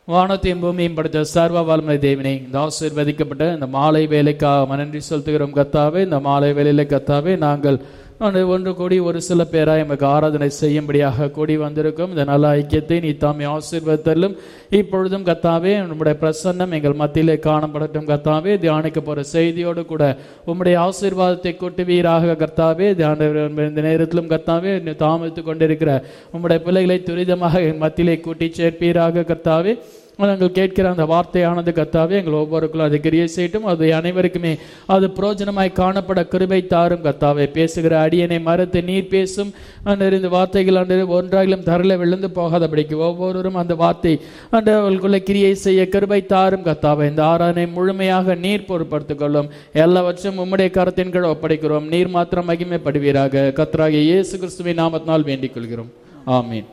வானத்தையும் பூமியும் படைத்த சர்வ வல்லமை தேவனே இந்த ஆசீர்வதிக்கப்பட்ட இந்த மாலை வேலைக்காக நன்றி செலுத்துகிறோம் கத்தாவே இந்த மாலை வேலையில கத்தாவே நாங்கள் நான் ஒன்று கூடி ஒரு சில பேராய் எமக்கு ஆராதனை செய்யும்படியாக கூடி வந்திருக்கும் இந்த நல்ல ஐக்கியத்தை நீ தாமே ஆசீர்வதித்தலும் இப்பொழுதும் கத்தாவே உம்முடைய பிரசன்னம் எங்கள் மத்தியிலே காணப்படட்டும் கத்தாவே தியானிக்க போற செய்தியோடு கூட உம்முடைய ஆசீர்வாதத்தை கொட்டுவீராக கர்த்தாவே தியான இந்த நேரத்திலும் கர்த்தாவே நீ தாமதித்து கொண்டிருக்கிற உம்முடைய பிள்ளைகளை துரிதமாக என் மத்தியிலே கூட்டி சேர்ப்பீராக கர்த்தாவே நாங்கள் கேட்கிற அந்த வார்த்தையானது கத்தாவே எங்கள் ஒவ்வொருக்குள்ளும் அது கிரியை செய்யட்டும் அது அனைவருக்குமே அது புரோஜனமாய் காணப்பட கிருபை தாரும் கத்தாவே பேசுகிற அடியனை மறுத்து நீர் பேசும் அன்று இந்த வார்த்தைகள் அன்று ஒன்றாகிலும் தரல விழுந்து போகாதபடிக்கு ஒவ்வொருவரும் அந்த வார்த்தை அன்று அவர்களுக்குள்ள கிரியை செய்ய கிருபை தாரும் கத்தாவே இந்த ஆராதனை முழுமையாக நீர் பொறுப்படுத்திக் கொள்ளும் எல்லாவற்றும் உம்முடைய கருத்தின் கீழ் ஒப்படைக்கிறோம் நீர் மாத்திரம் மகிமைப்படுவீராக கத்தராகிய இயேசு கிறிஸ்துவின் நாமத்தினால் வேண்டிக் கொள்கிறோம் ஆமீன்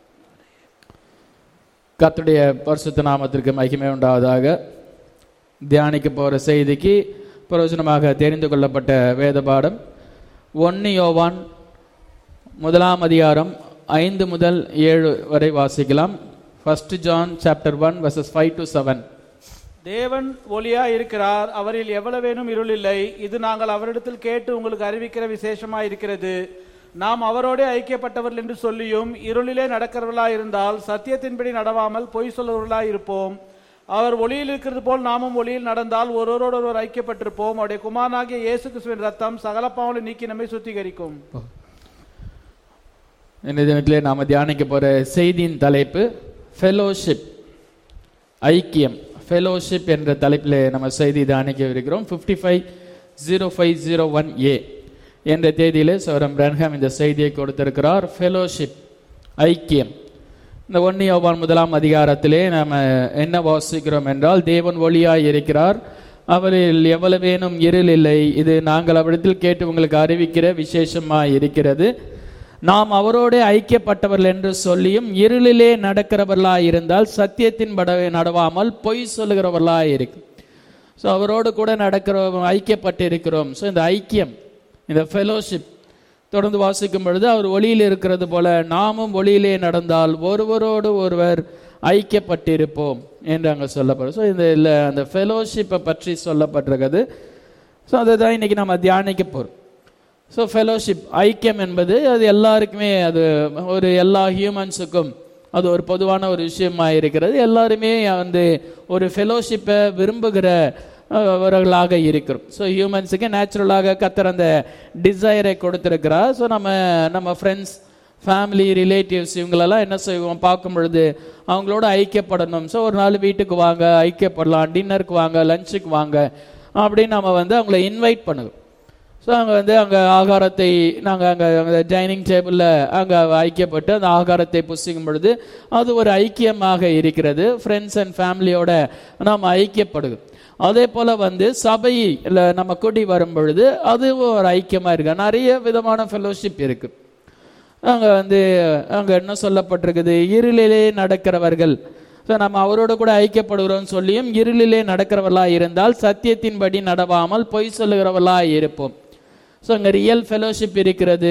கர்த்தருடைய பரிசுத்த நாமத்திற்கு மகிமை உண்டாவதாக தியானிக்க போகிற செய்திக்கு பிரயோஜனமாக தெரிந்து கொள்ளப்பட்ட வேத பாடம் ஒன்னு யோவான் முதலாம் அதிகாரம் ஐந்து முதல் ஏழு வரை வாசிக்கலாம் first John chapter one verses five to seven தேவன் ஒளியா இருக்கிறார் அவரில் எவ்வளவேனும் இருள் இல்லை இது நாங்கள் அவரிடத்தில் கேட்டு உங்களுக்கு அறிவிக்கிற விசேஷமா இருக்கிறது நாம் அவரோடே ஐக்கியப்பட்டவர்கள் என்று சொல்லியும் இருளிலே நடக்கிறவர்களா இருந்தால் சத்தியத்தின்படி நடவாமல் பொய் சொல்லுவர்களா இருப்போம் அவர் ஒளியில் இருக்கிறது போல் நாமும் ஒளியில் நடந்தால் ஒருவரோடு ஒருவர் ஐக்கியப்பட்டிருப்போம் அவருடைய குமாரனாகிய இயேசு கிறிஸ்துவின் ரத்தம் சகல பாவங்களை நீக்கி நம்மை சுத்திகரிக்கும் இந்த தினத்திலே நாம் தியானிக்க போகிற செய்தியின் தலைப்பு ஃபெலோஷிப் ஐக்கியம் ஃபெலோஷிப் என்ற தலைப்பில் நம்ம செய்தி தியானிக்க இருக்கிறோம் fifty five zero five zero one A என்ற தேதியிலே சௌரம் பிரன்ஹாம் இந்த செய்தியை கொடுத்திருக்கிறார் ஃபெலோஷிப் ஐக்கியம் இந்த ஒன்னு யோவான் முதலாம் அதிகாரத்திலே நாம் என்ன வாசிக்கிறோம் என்றால் தேவன் ஒளியாய் இருக்கிறார் அவரில் எவ்வளவேனும் இருள் இல்லை இது நாங்கள் அவரிடத்தில் கேட்டு உங்களுக்கு அறிவிக்கிற விசேஷமாய் இருக்கிறது நாம் அவரோடு ஐக்கியப்பட்டவர்கள் என்று சொல்லியும் இருளிலே நடக்கிறவர்களாய் இருந்தால் சத்தியத்தின் பட நடவாமல் பொய் சொல்லுகிறவர்களாய் இருக்கு ஸோ அவரோடு கூட நடக்கிறோம் ஐக்கியப்பட்டு இருக்கிறோம் ஸோ இந்த ஐக்கியம் இந்த ஃபெலோஷிப் தொடர்ந்து வாசிக்கும் பொழுது அவர் ஒளியில் இருக்கிறது போல நாமும் ஒளியிலே நடந்தால் ஒருவரோடு ஒருவர் ஐக்கியப்பட்டிருப்போம் என்று அங்கே சொல்லப்படும் ஸோ இந்த இல்லை அந்த ஃபெலோஷிப்பை பற்றி சொல்லப்பட்டிருக்குது ஸோ அதை தான் இன்னைக்கு நம்ம தியானிக்க போகிறோம் ஸோ ஃபெலோஷிப் ஐக்கியம் என்பது அது எல்லாருக்குமே அது ஒரு எல்லா ஹியூமன்ஸுக்கும் அது ஒரு பொதுவான ஒரு விஷயமா இருக்கிறது எல்லாருமே வந்து ஒரு ஃபெலோஷிப்பை விரும்புகிற அவர்களாக இருக்கிறோம் ஸோ ஹியூமன்ஸுக்கு நேச்சுரலாக கத்தர் அந்த டிசைரை கொடுத்துருக்கிறார் ஸோ நம்ம நம்ம ஃப்ரெண்ட்ஸ் ஃபேமிலி ரிலேட்டிவ்ஸ் இவங்களெல்லாம் என்ன செய்வோம் பார்க்கும் பொழுது அவங்களோட ஐக்கியப்படணும் ஸோ ஒரு நாள் வீட்டுக்கு வாங்க ஐக்கியப்படலாம் டின்னருக்கு வாங்க லஞ்சுக்கு வாங்க அப்படின்னு நம்ம வந்து அவங்கள இன்வைட் பண்ணுவோம் ஸோ அங்கே வந்து அங்கே ஆகாரத்தை நாங்கள் அங்கே அங்கே டைனிங் டேபிளில் அங்கே ஐக்கியப்பட்டு அந்த ஆகாரத்தை புசிக்கும் பொழுது அது ஒரு ஐக்கியமாக இருக்கிறது ஃப்ரெண்ட்ஸ் அண்ட் ஃபேமிலியோட நாம் ஐக்கியப்படுகிறோம் அதே போல் வந்து சபை இல்லை நம்ம கூடி வரும் பொழுது அது ஒரு ஐக்கியமாக இருக்கு நிறைய விதமான ஃபெலோஷிப் இருக்கு அங்கே வந்து அங்கே என்ன சொல்லப்பட்டிருக்குது இருளிலே நடக்கிறவர்கள் ஸோ நம்ம அவரோட கூட ஐக்கியப்படுகிறோம் சொல்லியும் இருளிலே நடக்கிறவர்களா இருந்தால் சத்தியத்தின்படி நடவாமல் பொய் சொல்லுகிறவர்களா இருப்போம் ஸோ அங்கே ரியல் ஃபெலோஷிப் இருக்கிறது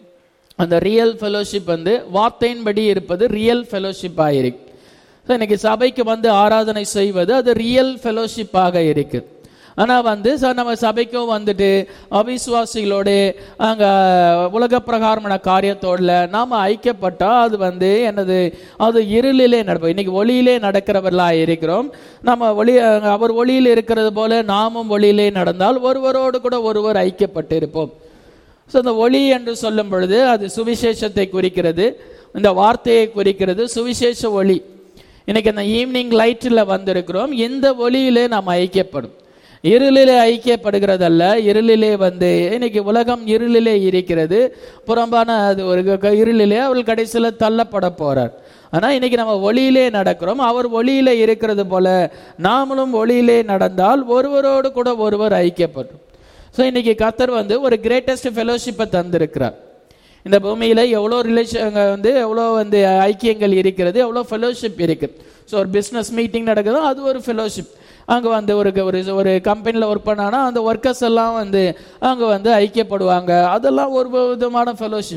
அந்த ரியல் ஃபெலோஷிப் வந்து வார்த்தையின்படி இருப்பது ரியல் ஃபெலோஷிப்பாக இருக்கு ஸோ இன்னைக்கு சபைக்கு வந்து ஆராதனை செய்வது அது ரியல் ஃபெலோஷிப்பாக இருக்கு ஆனால் வந்து சார் நம்ம சபைக்கும் வந்துட்டு அவிசுவாசிகளோட அங்கே உலக பிரகாரமான காரியத்தோட நாம் ஐக்கியப்பட்டால் அது வந்து என்னது அது இருளிலே நடப்போம் இன்னைக்கு ஒளியிலே நடக்கிறவர்களா இருக்கிறோம் நம்ம ஒளி அவர் ஒளியில் இருக்கிறது போல நாமும் ஒளியிலே நடந்தால் ஒருவரோடு கூட ஒருவர் ஐக்கியப்பட்டு இருப்போம் ஸோ இந்த ஒளி என்று சொல்லும் பொழுது அது சுவிசேஷத்தை குறிக்கிறது இந்த வார்த்தையை குறிக்கிறது சுவிசேஷ ஒளி இன்னைக்கு அந்த ஈவினிங் லைட்டில் வந்திருக்கிறோம் இந்த ஒளியிலே நாம் ஐக்கியப்படும் இருளிலே ஐக்கியப்படுகிறதல்ல இருளிலே வந்து இன்னைக்கு உலகம் இருளிலே இருக்கிறது புறம்பான அது ஒரு இருளிலே அவள் கடைசியில் தள்ளப்பட போறார் ஆனால் இன்னைக்கு நம்ம ஒளியிலே நடக்கிறோம் அவர் ஒளியிலே இருக்கிறது போல நாமளும் ஒளியிலே நடந்தால் ஒருவரோடு கூட ஒருவர் ஐக்கியப்படும் ஸோ இன்னைக்கு கத்தர் வந்து ஒரு கிரேட்டஸ்ட் ஃபெலோஷிப்பை தந்திருக்கிறார் இந்த பூமியில் எவ்வளோ ரிலேஷன் வந்து எவ்வளோ வந்து ஐக்கியங்கள் இருக்கிறது எவ்வளோ ஃபெலோஷிப் இருக்குது ஸோ ஒரு பிஸ்னஸ் மீட்டிங் நடக்குதோ அது ஒரு ஃபெலோஷிப் அங்கே வந்து ஒரு ஒரு ஒரு கம்பெனியில் ஒர்க் பண்ணானா அந்த ஒர்க்கர்ஸ் எல்லாம் வந்து அங்கே வந்து ஐக்கியப்படுவாங்க அதெல்லாம் ஒரு விதமான ஃபெலோஷிப்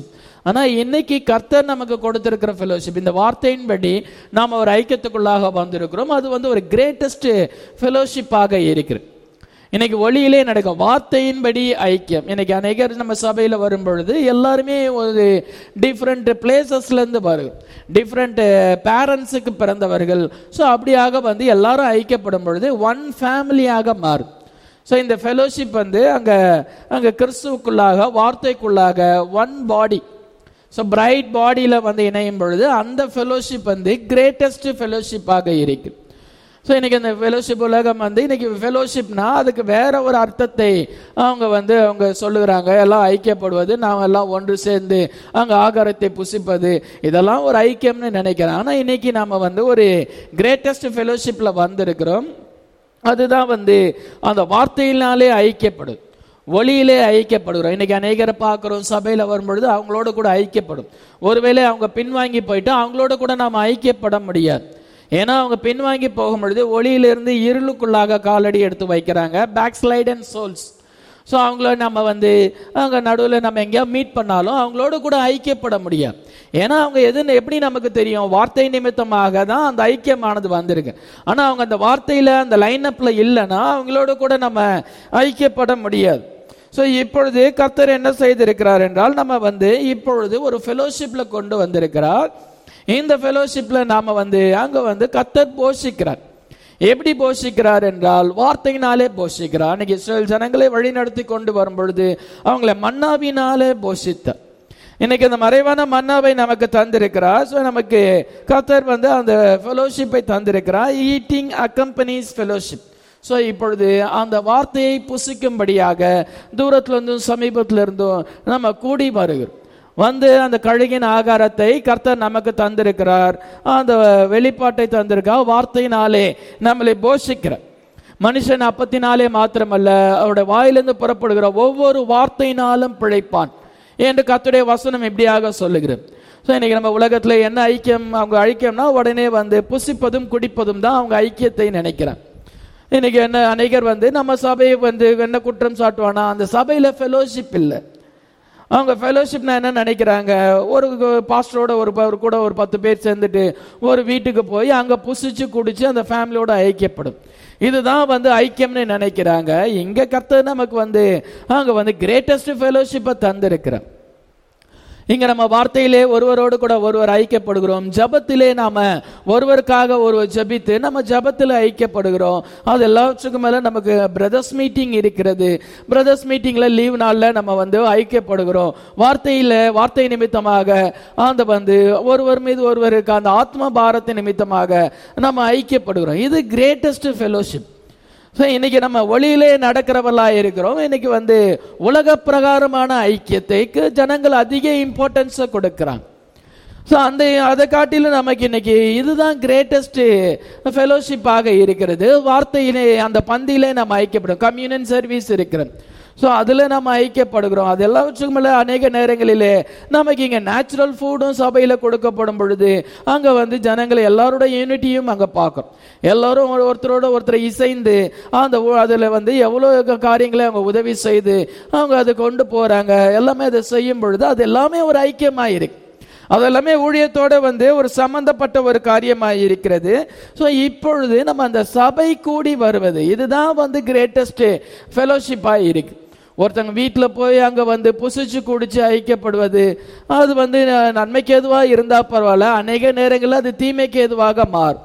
ஆனா இன்னைக்கு கர்த்தர் நமக்கு கொடுத்திருக்கிற ஃபெலோஷிப் இந்த வார்த்தையின்படி நாம் ஒரு ஐக்கியத்துக்குள்ளாக வந்திருக்கிறோம் அது வந்து ஒரு கிரேட்டஸ்ட் ஃபெலோஷிப்பாக இருக்கிறது இன்னைக்கு ஒளியிலே நடக்கும் வார்த்தையின்படி ஐக்கியம் இன்னைக்கு அநேகர் நம்ம சபையில் வரும் பொழுது எல்லாருமே ஒரு டிஃப்ரெண்ட் பிளேசஸ்லேருந்து வரும் டிஃப்ரெண்ட் பேரண்ட்ஸுக்கு பிறந்தவர்கள் ஸோ அப்படியாக வந்து எல்லாரும் ஐக்கியப்படும் பொழுது ஒன் ஃபேமிலியாக மாறும் ஸோ இந்த ஃபெலோஷிப் வந்து அங்கே அங்கே கிறிஸ்துவுக்குள்ளாக வார்த்தைக்குள்ளாக ஒன் பாடி ஸோ பிரைட் பாடியில் வந்து இணையும் பொழுது அந்த ஃபெலோஷிப் வந்து கிரேட்டஸ்ட் ஃபெலோஷிப்பாக இருக்கு ஸோ இன்னைக்கு இந்த ஃபெலோஷிப் உலகம் வந்து இன்னைக்கு ஃபெலோஷிப்னா அதுக்கு வேற ஒரு அர்த்தத்தை அவங்க வந்து அவங்க சொல்லுகிறாங்க எல்லாம் ஐக்கியப்படுவது நாம் எல்லாம் ஒன்று சேர்ந்து அங்கே ஆகாரத்தை புசிப்பது இதெல்லாம் ஒரு ஐக்கியம்னு நினைக்கிறேன் ஆனால் இன்னைக்கு நாம் வந்து ஒரு கிரேட்டஸ்ட் ஃபெலோஷிப்பில் வந்திருக்கிறோம் அதுதான் வந்து அந்த வார்த்தையினாலே ஐக்கியப்படும் ஒளியிலே ஐக்கியப்படுகிறோம் இன்னைக்கு அநேகரை பார்க்குறோம் சபையில் வரும்பொழுது அவங்களோட கூட ஐக்கியப்படும் ஒருவேளை அவங்க பின்வாங்கி போயிட்டு அவங்களோட கூட நாம் ஐக்கியப்பட முடியாது ஏன்னா அவங்க பின்வாங்கி போகும் பொழுது ஒளியிலிருந்து இருளுக்குள்ளாக காலடி எடுத்து வைக்கிறாங்க backslide and souls so அவங்கள நம்ம வந்து அங்கே நடுவில் நம்ம எங்கேயாவது மீட் பண்ணாலும் அவங்களோட கூட ஐக்கியப்பட முடியாது ஏன்னா அவங்க எது எப்படி நமக்கு தெரியும் வார்த்தை நிமித்தமாக தான் அந்த ஐக்கியமானது வந்திருக்கு ஆனால் அவங்க அந்த வார்த்தையில் அந்த லைனப்பில் இல்லைன்னா அவங்களோட கூட நம்ம ஐக்கியப்பட முடியாது ஸோ இப்பொழுது கர்த்தர் என்ன செய்திருக்கிறார் என்றால் நம்ம வந்து இப்பொழுது ஒரு ஃபெலோஷிப்பில் கொண்டு வந்திருக்கிறார் இந்த ஃபெலோஷிப்பில் நாம வந்து அங்கே வந்து கர்த்தர் போஷிக்கிறார் எப்படி போஷிக்கிறார் என்றால் வார்த்தையினாலே போஷிக்கிறார் அன்னைக்கு இஸ்ரேல் ஜனங்களை வழிநடத்தி கொண்டு வரும் பொழுது அவங்கள மன்னாவினாலே போஷித்தார் இன்னைக்கு அந்த மறைவான மன்னாவை நமக்கு தந்திருக்கிறார் ஸோ நமக்கு கர்த்தர் வந்து அந்த ஃபெலோஷிப்பை தந்திருக்கிறார் ஈட்டிங் அக்கம்பனிஸ் ஃபெலோஷிப் ஸோ இப்பொழுது அந்த வார்த்தையை புசிக்கும்படியாக தூரத்துல இருந்தும் சமீபத்துல இருந்தும் நம்ம கூடி வருகிறோம் வந்து அந்த கழுகின் ஆகாரத்தை கர்த்தர் நமக்கு தந்திருக்கிறார் அந்த வெளிப்பாட்டை தந்திருக்கார் வார்த்தையினாலே நம்மளை போஷிக்கிறார் மனுஷன் அப்பத்தினாலே மாத்திரமல்ல அவருடைய வாயிலிருந்து புறப்படுகிற ஒவ்வொரு வார்த்தையினாலும் பிழைப்பான் என்று கர்த்தருடைய வசனம் இப்படியாக சொல்லுகிறது ஸோ இன்னைக்கு நம்ம உலகத்தில் என்ன ஐக்கியம் அவங்க ஐக்கியம்னா உடனே வந்து புசிப்பதும் குடிப்பதும் தான் அவங்க ஐக்கியத்தை நினைக்கிறாங்க இன்னைக்கு என்ன அநேகர் வந்து நம்ம சபையை வந்து என்ன குற்றம் சாட்டுவானா அந்த சபையில் ஃபெலோஷிப் இல்லை அவங்க ஃபெலோஷிப்னா என்ன நினைக்கிறாங்க ஒரு பாஸ்டரோட ஒரு ப- ஒரு கூட ஒரு பத்து பேர் சேர்ந்துட்டு ஒரு வீட்டுக்கு போய் அங்கே புசிச்சு குடிச்சு அந்த ஃபேமிலியோட ஐக்கியப்படும் இதுதான் வந்து ஐக்கியம்னு நினைக்கிறாங்க இங்க கர்த்தர் நமக்கு வந்து அங்க வந்து கிரேட்டஸ்ட் ஃபெலோஷிப்பை தந்திருக்கிறார் இங்க நம்ம வார்த்தையிலே ஒருவரோடு கூட ஒருவர் ஐக்கியப்படுகிறோம் ஜபத்திலே நாம ஒருவருக்காக ஒருவர் ஜெபித்து நம்ம ஜபத்தில் ஐக்கியப்படுகிறோம் அது எல்லாவற்றுக்கும் மேல நமக்கு பிரதர்ஸ் மீட்டிங் இருக்கிறது பிரதர்ஸ் மீட்டிங்ல லீவ் நாள்ல நம்ம வந்து ஐக்கியப்படுகிறோம் வார்த்தையில வார்த்தை நிமித்தமாக அந்த வந்து ஒருவர் மீது ஒருவருக்கு அந்த ஆத்ம பாரத்தை நிமித்தமாக நம்ம ஐக்கியப்படுகிறோம் இது கிரேட்டஸ்ட் ஃபெலோஷிப் ஸோ இன்னைக்கு நம்ம ஒளியிலே நடக்கிறவர்களா இருக்கிறோம் இன்னைக்கு வந்து உலக பிரகாரமான ஐக்கியத்தைக்கு ஜனங்கள் அதிக இம்பார்ட்டன்ஸை கொடுக்குறாங்க ஸோ அந்த அதை காட்டிலும் நமக்கு இன்னைக்கு இதுதான் கிரேட்டஸ்ட் ஃபெலோஷிப்பாக இருக்கிறது வார்த்தையிலே அந்த பந்தியிலே நம்ம ஐக்கியப்படும் கம்யூனியன் சர்வீஸ் இருக்கிறது ஸோ அதில் நம்ம ஐக்கியப்படுகிறோம் அது எல்லாவற்றுக்கும் மேலே அநேக நேரங்களிலே நமக்கு இங்கே நேச்சுரல் ஃபுட்டும் சபையில் கொடுக்கப்படும் பொழுது அங்கே வந்து ஜனங்களை எல்லாரோட யூனிட்டியும் அங்கே பார்க்குறோம் எல்லாரும் ஒரு- ஒருத்தரோட ஒருத்தரை இசைந்து அந்த அதில் வந்து எவ்வளோ காரியங்களை அவங்க உதவி செய்து அவங்க அதை கொண்டு போகிறாங்க எல்லாமே அதை செய்யும் பொழுது அது எல்லாமே ஒரு ஐக்கியமாக இருக்கு அதெல்லாமே ஊழியத்தோட வந்து ஒரு சம்பந்தப்பட்ட ஒரு காரியமாக இருக்கிறது ஸோ இப்பொழுது நம்ம அந்த சபை கூடி வருவது இதுதான் வந்து கிரேட்டஸ்ட் ஃபெலோஷிப்பாக இருக்கு ஒருத்தங்க வீட்டில் போய் அங்கே வந்து புசிச்சு குடிச்சு ஐக்கியப்படுவது அது வந்து அஹ், நன்மைக்கு எதுவாக இருந்தால் பரவாயில்ல அநேக நேரங்களில் அது தீமைக்கு எதுவாக மாறும்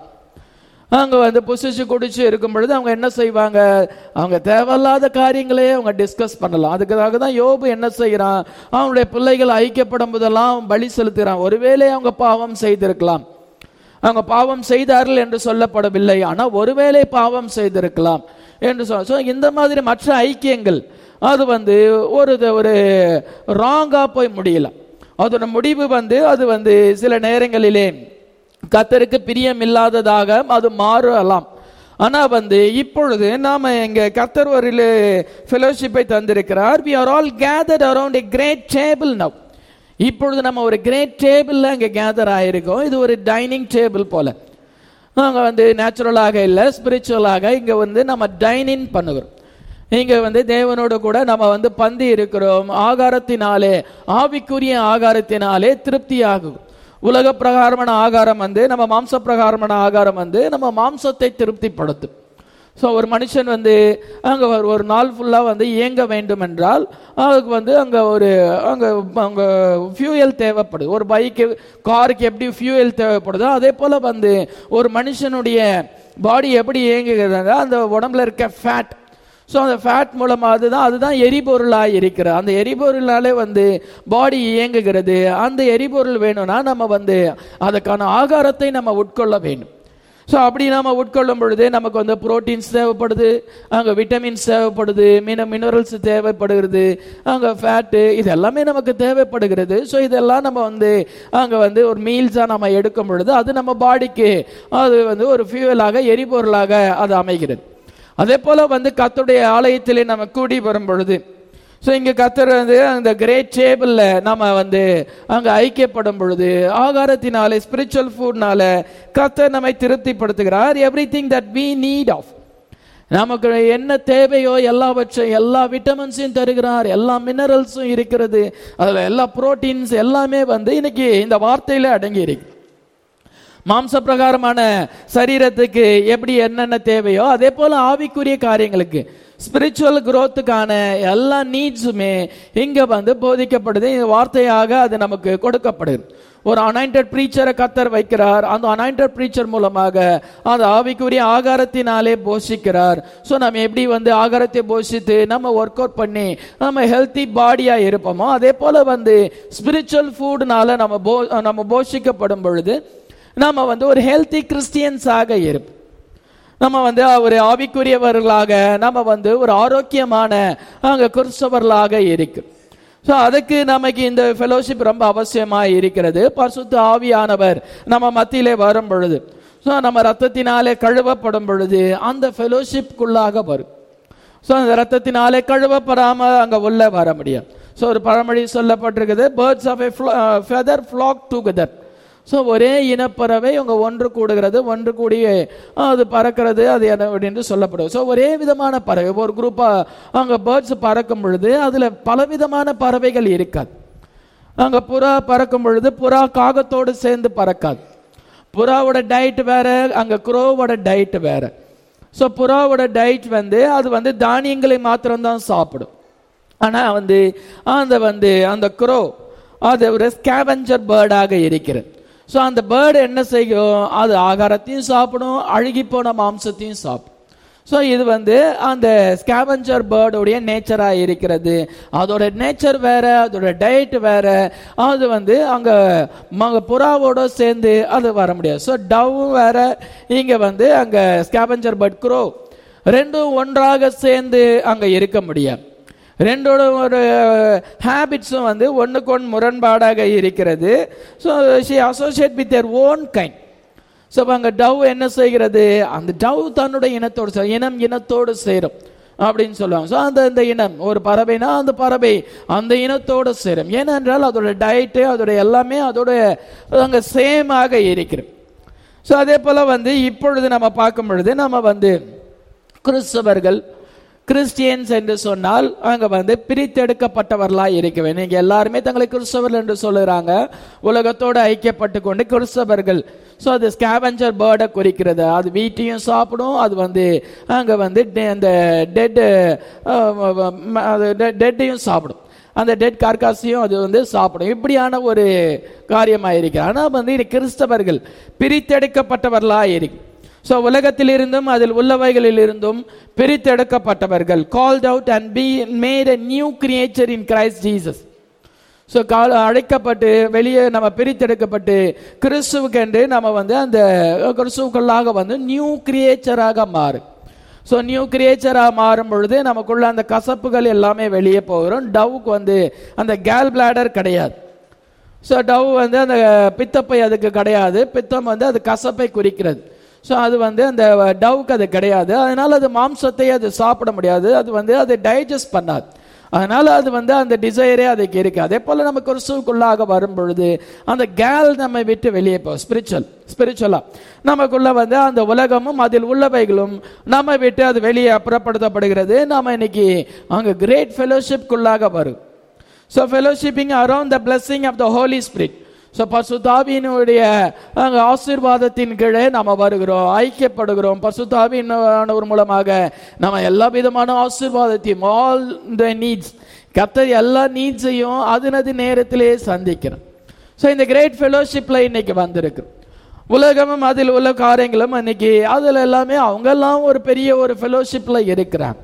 அங்க வந்து புசிச்சு குடிச்சு இருக்கும் பொழுது அவங்க என்ன செய்வாங்க அவங்க தேவையில்லாத காரியங்களே அவங்க டிஸ்கஸ் பண்ணலாம் அதுக்காக தான் யோபு என்ன செய்யறான் அவனுடைய பிள்ளைகள் ஐக்கியப்படும் போதெல்லாம் அவன் பலி செலுத்துகிறான் ஒருவேளை அவங்க பாவம் செய்திருக்கலாம் அவங்க பாவம் செய்தார்கள் என்று சொல்லப்படவில்லை ஆனால் ஒருவேளை பாவம் செய்திருக்கலாம் என்று சொல்ல ஸோ இந்த மாதிரி மற்ற ஐக்கியங்கள் அது வந்து ஒரு ஒரு ராங்கா போய் முடியல அதோட முடிவு வந்து அது வந்து சில நேரங்களிலே கத்தருக்கு பிரியமில்லாததாக அது மாறலாம் ஆனா வந்து இப்பொழுது நாம இங்க கத்தர் ஒரு ஃபெலோஷிப்பை தந்திருக்கிறார் we are all gathered around a great table now இப்பொழுது நம்ம ஒரு கிரேட் டேபிள்ல அங்க கேதர் ஆயிருக்கோம் இது ஒரு டைனிங் டேபிள் போல நாங்க வந்து நேச்சுரலாக இல்லை ஸ்பிரிச்சுவலாக இங்க வந்து நம்ம டைனிங் பண்ணுகிறோம் இங்க வந்து தேவனோடு கூட நம்ம வந்து பந்தி இருக்கிறோம் ஆகாரத்தினாலே ஆவிக்குரிய ஆகாரத்தினாலே திருப்தியாகும் உலக பிரகாரமான ஆகாரம் வந்து நம்ம மாம்ச பிரகாரமான ஆகாரம் வந்து நம்ம மாம்சத்தை திருப்திப்படுத்தும் ஸோ ஒரு மனுஷன் வந்து அங்கே ஒரு ஒரு நாள் ஃபுல்லாக வந்து இயங்க வேண்டும் என்றால் அதுக்கு வந்து அங்கே ஒரு அங்கே அங்கே ஃபியூயல் தேவைப்படுது ஒரு பைக்கு காருக்கு எப்படி ஃபியூயல் தேவைப்படுதோ அதே போல் வந்து ஒரு மனுஷனுடைய பாடி எப்படி இயங்குகிறது அந்த உடம்புல இருக்க ஃபேட் ஸோ அந்த ஃபேட் மூலமாக அதுதான் அதுதான் எரிபொருளாக இருக்கிற அந்த எரிபொருளாலே வந்து பாடி இயங்குகிறது அந்த எரிபொருள் வேணும்னா நம்ம வந்து அதுக்கான ஆகாரத்தை நம்ம உட்கொள்ள வேண்டும் ஸோ அப்படி நாம உட்கொள்ளும் பொழுது நமக்கு வந்து புரோட்டீன்ஸ் தேவைப்படுது அங்கே விட்டமின்ஸ் தேவைப்படுது மின மினரல்ஸ் தேவைப்படுகிறது அங்கே ஃபேட்டு இது எல்லாமே நமக்கு தேவைப்படுகிறது ஸோ இதெல்லாம் நம்ம வந்து அங்கே வந்து ஒரு மீல்ஸாக நம்ம எடுக்கும் பொழுது அது நம்ம பாடிக்கு அது வந்து ஒரு ஃபியூவலாக எரிபொருளாக அது அமைகிறது அதே போல வந்து கத்துடைய ஆலயத்திலே நம்ம கூடி வரும் பொழுது ஸோ இங்கே கத்தர் வந்து அந்த கிரேட் டேபிளில் நம்ம வந்து அங்கே ஐக்கியப்படும் பொழுது ஆகாரத்தினாலே ஸ்பிரிச்சுவல் ஃபுட்னால கத்தர் நம்மை திருப்திப்படுத்துகிறார் everything that we need of நமக்கு என்ன தேவையோ எல்லாவற்றையும் எல்லா விட்டமின்ஸையும் தருகிறார் எல்லா மினரல்ஸும் இருக்கிறது அதில் எல்லா புரோட்டீன்ஸ் எல்லாமே வந்து இன்னைக்கு இந்த வார்த்தையில அடங்கி இருக்கு மாம்ச பிரகாரமான சரீரத்துக்கு எப்படி என்னென்ன தேவையோ அதே போல ஆவிக்குரிய காரியங்களுக்கு ஸ்பிரிச்சுவல் growthக்கான எல்லா நீட்ஸுமே இங்க வந்து போதிக்கப்படுது இந்த வார்த்தையாக அது நமக்கு கொடுக்கப்படுது ஒரு அனாயிண்டட் ப்ரீச்சரை கத்தர் வைக்கிறார் அந்த அனாயிண்டட் ப்ரீச்சர் மூலமாக அந்த ஆவிக்குரிய ஆகாரத்தினாலே போஷிக்கிறார் ஸோ நம்ம எப்படி வந்து ஆகாரத்தை போஷித்து நம்ம ஒர்க் அவுட் பண்ணி நம்ம ஹெல்த்தி பாடியா இருப்போமோ அதே போல வந்து ஸ்பிரிச்சுவல் ஃபுட்னால நம்ம போ நம்ம போஷிக்கப்படும் பொழுது நம்ம வந்து ஒரு ஹெல்த்தி கிறிஸ்டியன்ஸாக இருப்போம் நம்ம வந்து ஒரு ஆவிக்குரியவர்களாக நம்ம வந்து ஒரு ஆரோக்கியமான அங்க கிறிஸ்தவர்களாக இருக்கு ஸோ அதுக்கு நமக்கு இந்த ஃபெலோஷிப் ரொம்ப அவசியமாக இருக்கிறது பரிசுத்த ஆவியானவர் நம்ம மத்தியிலே வரும் பொழுது ஸோ நம்ம ரத்தத்தினாலே கழுவப்படும் பொழுது அந்த ஃபெலோஷிப்குள்ளாக வரும் ஸோ அந்த ரத்தத்தினாலே கழுவப்படாம அங்க உள்ள வர முடியும் ஸோ ஒரு பழமொழி சொல்லப்பட்டிருக்குது birds of a feather flock together so ஒரே இனப்பறவை அவங்க ஒன்று கூடுகிறது ஒன்று கூடி அது பறக்கிறது அது என்ன அப்படின்னு சொல்லப்படும் ஸோ ஒரே விதமான பறவை ஒரு குரூப்பாக அங்கே பேர்ட்ஸ் பறக்கும் பொழுது அதில் பலவிதமான பறவைகள் இருக்காது அங்கே புறா பறக்கும் பொழுது புறா காகத்தோடு சேர்ந்து பறக்காது புறாவோட டயட் வேற அங்கே குரோவோட டயட் வேற ஸோ புறாவோட டயட் வந்து அது வந்து தானியங்களை மாத்திரம்தான் சாப்பிடும் ஆனால் வந்து அந்த வந்து அந்த குரோ அது ஒரு ஸ்கேவஞ்சர் பேர்டாக இருக்கிறது ஸோ அந்த பேர்டு என்ன செய்யும் அது ஆகாரத்தையும் சாப்பிடும் அழுகி போன மாம்சத்தையும் சாப்பிடும் ஸோ இது வந்து அந்த ஸ்கேவஞ்சர் பேர்டுடைய நேச்சராக இருக்கிறது அதோட நேச்சர் வேற அதோட டயட் வேற அது வந்து அங்கே ம புறாவோட சேர்ந்து அது வர முடியாது ஸோ டவ் வேற இங்கே வந்து அங்கே ஸ்கேவஞ்சர் பேர்ட் குரோ ரெண்டும் ஒன்றாக சேர்ந்து அங்கே இருக்க முடியாது ரெண்டோட ஒரு ஹேபிட்ஸும் வந்து ஒன்றுக்கு ஒன்று முரண்பாடாக இருக்கிறது so she associate with their own kind so அங்கே டவ் என்ன செய்கிறது அந்த டவ் தன்னுடைய இனத்தோடு சேரும் இனம் இனத்தோடு சேரும் அப்படின்னு சொல்லுவாங்க ஸோ அந்த இந்த இனம் ஒரு பறவைனா அந்த பறவை அந்த இனத்தோடு சேரும் ஏனென்றால் அதோட டயட்டு அதோட எல்லாமே அதோட அங்கே சேமாக இருக்கிறது ஸோ அதே போல் வந்து இப்பொழுது நம்ம பார்க்கும் பொழுது நம்ம வந்து கிறிஸ்தவர்கள் கிறிஸ்டியன்ஸ் என்று சொன்னால் அங்க வந்து பிரித்தெடுக்கப்பட்டவர்களா இருக்க வேண்டும் நீங்க எல்லாருமே தங்களை கிறிஸ்தவர்கள் என்று சொல்லுறாங்க உலகத்தோடு ஐக்கியப்பட்டு கொண்டு கிறிஸ்தவர்கள் ஸோ அது ஸ்கேவஞ்சர் பேர்டை குறிக்கிறது அது வீட்டையும் சாப்பிடும் அது வந்து அங்க வந்து டெ- அந்த டெட் டெட்டையும் சாப்பிடும் அந்த டெட் கார்காஸையும் அது வந்து சாப்பிடும் இப்படியான ஒரு காரியமாக இருக்கு ஆனால் வந்து இது கிறிஸ்தவர்கள் பிரித்தெடுக்கப்பட்டவர்களா இருக்கு ஸோ உலகத்திலிருந்தும் அதில் உள்ளவைகளில் இருந்தும் பிரித்தெடுக்கப்பட்டவர்கள் called out and be made a new creature in Christ Jesus so கால அழைக்கப்பட்டு வெளியே நம்ம பிரித்தெடுக்கப்பட்டு கிறிஸ்துவுக்கென்று நம்ம வந்து அந்த கிறிஸ்துவுக்குள்ளாக வந்து நியூ கிரியேச்சராக மாறும் ஸோ நியூ கிரியேச்சராக மாறும் பொழுது நமக்குள்ள அந்த கசப்புகள் எல்லாமே வெளியே போகிறோம் டவுக்கு வந்து அந்த கேல் பிளாடர் கிடையாது ஸோ டவ் வந்து அந்த பித்தப்பை அதுக்கு கிடையாது பித்தம் வந்து அது கசப்பை குறிக்கிறது ஸோ அது வந்து அந்த டவுக்கு அது கிடையாது அதனால அது மாம்சத்தை அது சாப்பிட முடியாது அது வந்து அதை டைஜஸ்ட் பண்ணாது அதனால அது வந்து அந்த டிசைரே அதுக்கு இருக்கு அதே போல நம்ம கிறிஸ்துவுக்குள்ளாக வரும் பொழுது அந்த கேல் நம்ம விட்டு வெளியே போ ஸ்பிரிச்சுவல் ஸ்பிரிச்சுவலா நமக்குள்ள வந்து அந்த உலகமும் அதில் உள்ளவைகளும் நம்ம விட்டு அது வெளியே அப்புறப்படுத்தப்படுகிறது நாம இன்னைக்கு அங்க கிரேட் ஃபெலோஷிப்குள்ளாக வரும் so fellowshipping around the blessing of the Holy Spirit so பசுதாவியினுடைய அங்க ஆசீர்வாதத்தின் கீழே நம்ம வருகிறோம் ஐக்கியப்படுகிறோம் பசுதாவியினவர் மூலமாக நம்ம எல்லா விதமான ஆசீர்வாதத்தையும் ஆல் த நீட்ஸ் கத்தர் எல்லா நீட்ஸையும் அதனது நேரத்திலேயே சந்திக்கிறோம் ஸோ இந்த கிரேட் ஃபெலோஷிப்ல இன்னைக்கு வந்திருக்கு உலகமும் அதில் உள்ள காரியங்களும் இன்னைக்கு அதுல எல்லாமே அவங்க எல்லாம் ஒரு பெரிய ஒரு ஃபெலோஷிப்ல இருக்கிறாங்க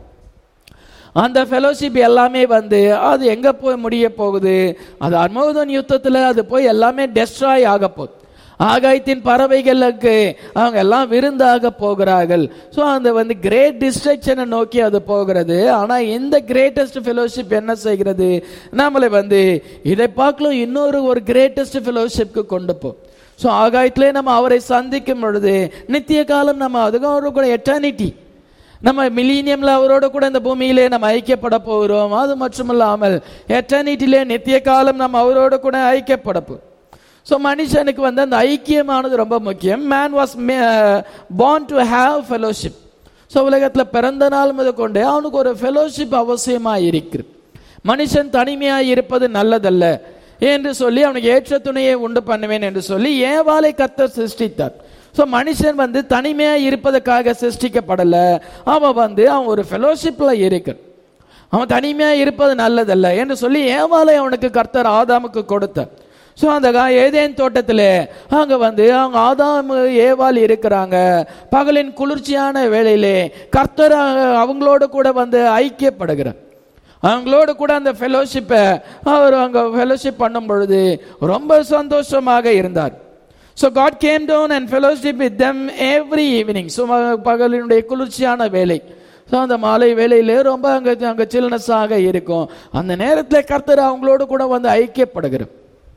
அந்த ஃபெலோஷிப் எல்லாமே வந்து அது எங்க போய் முடிய போகுது அது அர்மோதன் யுத்தத்தில் அது போய் எல்லாமே டெஸ்ட்ராய் ஆக போகுது ஆகாயத்தின் பறவைகளுக்கு அவங்க எல்லாம் விருந்தாக போகிறார்கள் ஸோ அந்த வந்து கிரேட் டிஸ்ட்ரக்ஷனை நோக்கி அது போகிறது ஆனால் இந்த கிரேட்டஸ்ட் ஃபெலோஷிப் என்ன செய்கிறது நம்மளை வந்து இதை பார்க்கலாம் இன்னொரு ஒரு கிரேட்டஸ்ட் ஃபெலோஷிப்க்கு கொண்டு போ ஸோ ஆகாயத்திலே நம்ம அவரை சந்திக்கும் பொழுது நித்திய காலம் நம்ம அதுக்கும் கூட எட்டர்னிட்டி நம்ம மிலீனியம்ல அவரோட கூட இந்த பூமியிலே நம்ம ஐக்கியப்பட போகிறோம் அது மட்டுமல்லாமல் எட்டர்னிட்டிலே நித்திய காலம் நம்ம அவரோட கூட ஐக்கியப்பட போகிறோம் ஸோ மனுஷனுக்கு வந்து அந்த ஐக்கியமானது ரொம்ப முக்கியம் man was born to have fellowship so உலகத்தில் பிறந்த நாள் முதல் கொண்டு அவனுக்கு ஒரு ஃபெலோஷிப் அவசியமாக இருக்கிறது மனுஷன் தனிமையாக இருப்பது நல்லதல்ல என்று சொல்லி அவனுக்கு ஏற்ற துணையை உண்டு பண்ணுவேன் என்று சொல்லி ஏவாளை கத்தர் சிருஷ்டித்தார் ஸோ மனுஷன் வந்து தனிமையாக இருப்பதற்காக சிருஷ்டிக்கப்படலை அவன் வந்து அவன் ஒரு ஃபெலோஷிப்பில் இருக்கிறான் அவன் தனிமையாக இருப்பது நல்லதல்ல என்று சொல்லி ஏவாளை அவனுக்கு கர்த்தர் ஆதாமுக்கு கொடுத்தார் ஸோ அந்த கா- ஏதேன் தோட்டத்தில் அங்கே வந்து அவங்க ஆதாம் ஏவாள் இருக்கிறாங்க பகலின் குளிர்ச்சியான வேளையிலே கர்த்தர் அஹ், அவங்களோட கூட வந்து ஐக்கியப்படுகிறார் அவங்களோட கூட அந்த ஃபெலோஷிப்பை அவர் அங்கே ஃபெலோஷிப் பண்ணும் பொழுது ரொம்ப சந்தோஷமாக இருந்தார் so God came down and fellowship with them every evening so பகலினுடைய குளிர்ச்சியான வேலை ஸோ அந்த மாலை வேலையிலே ரொம்ப அங்கே அங்கே சில்னஸாக இருக்கும் அந்த நேரத்தில் கர்த்தர் அவங்களோட கூட வந்து ஐக்கியப்படுகிறார்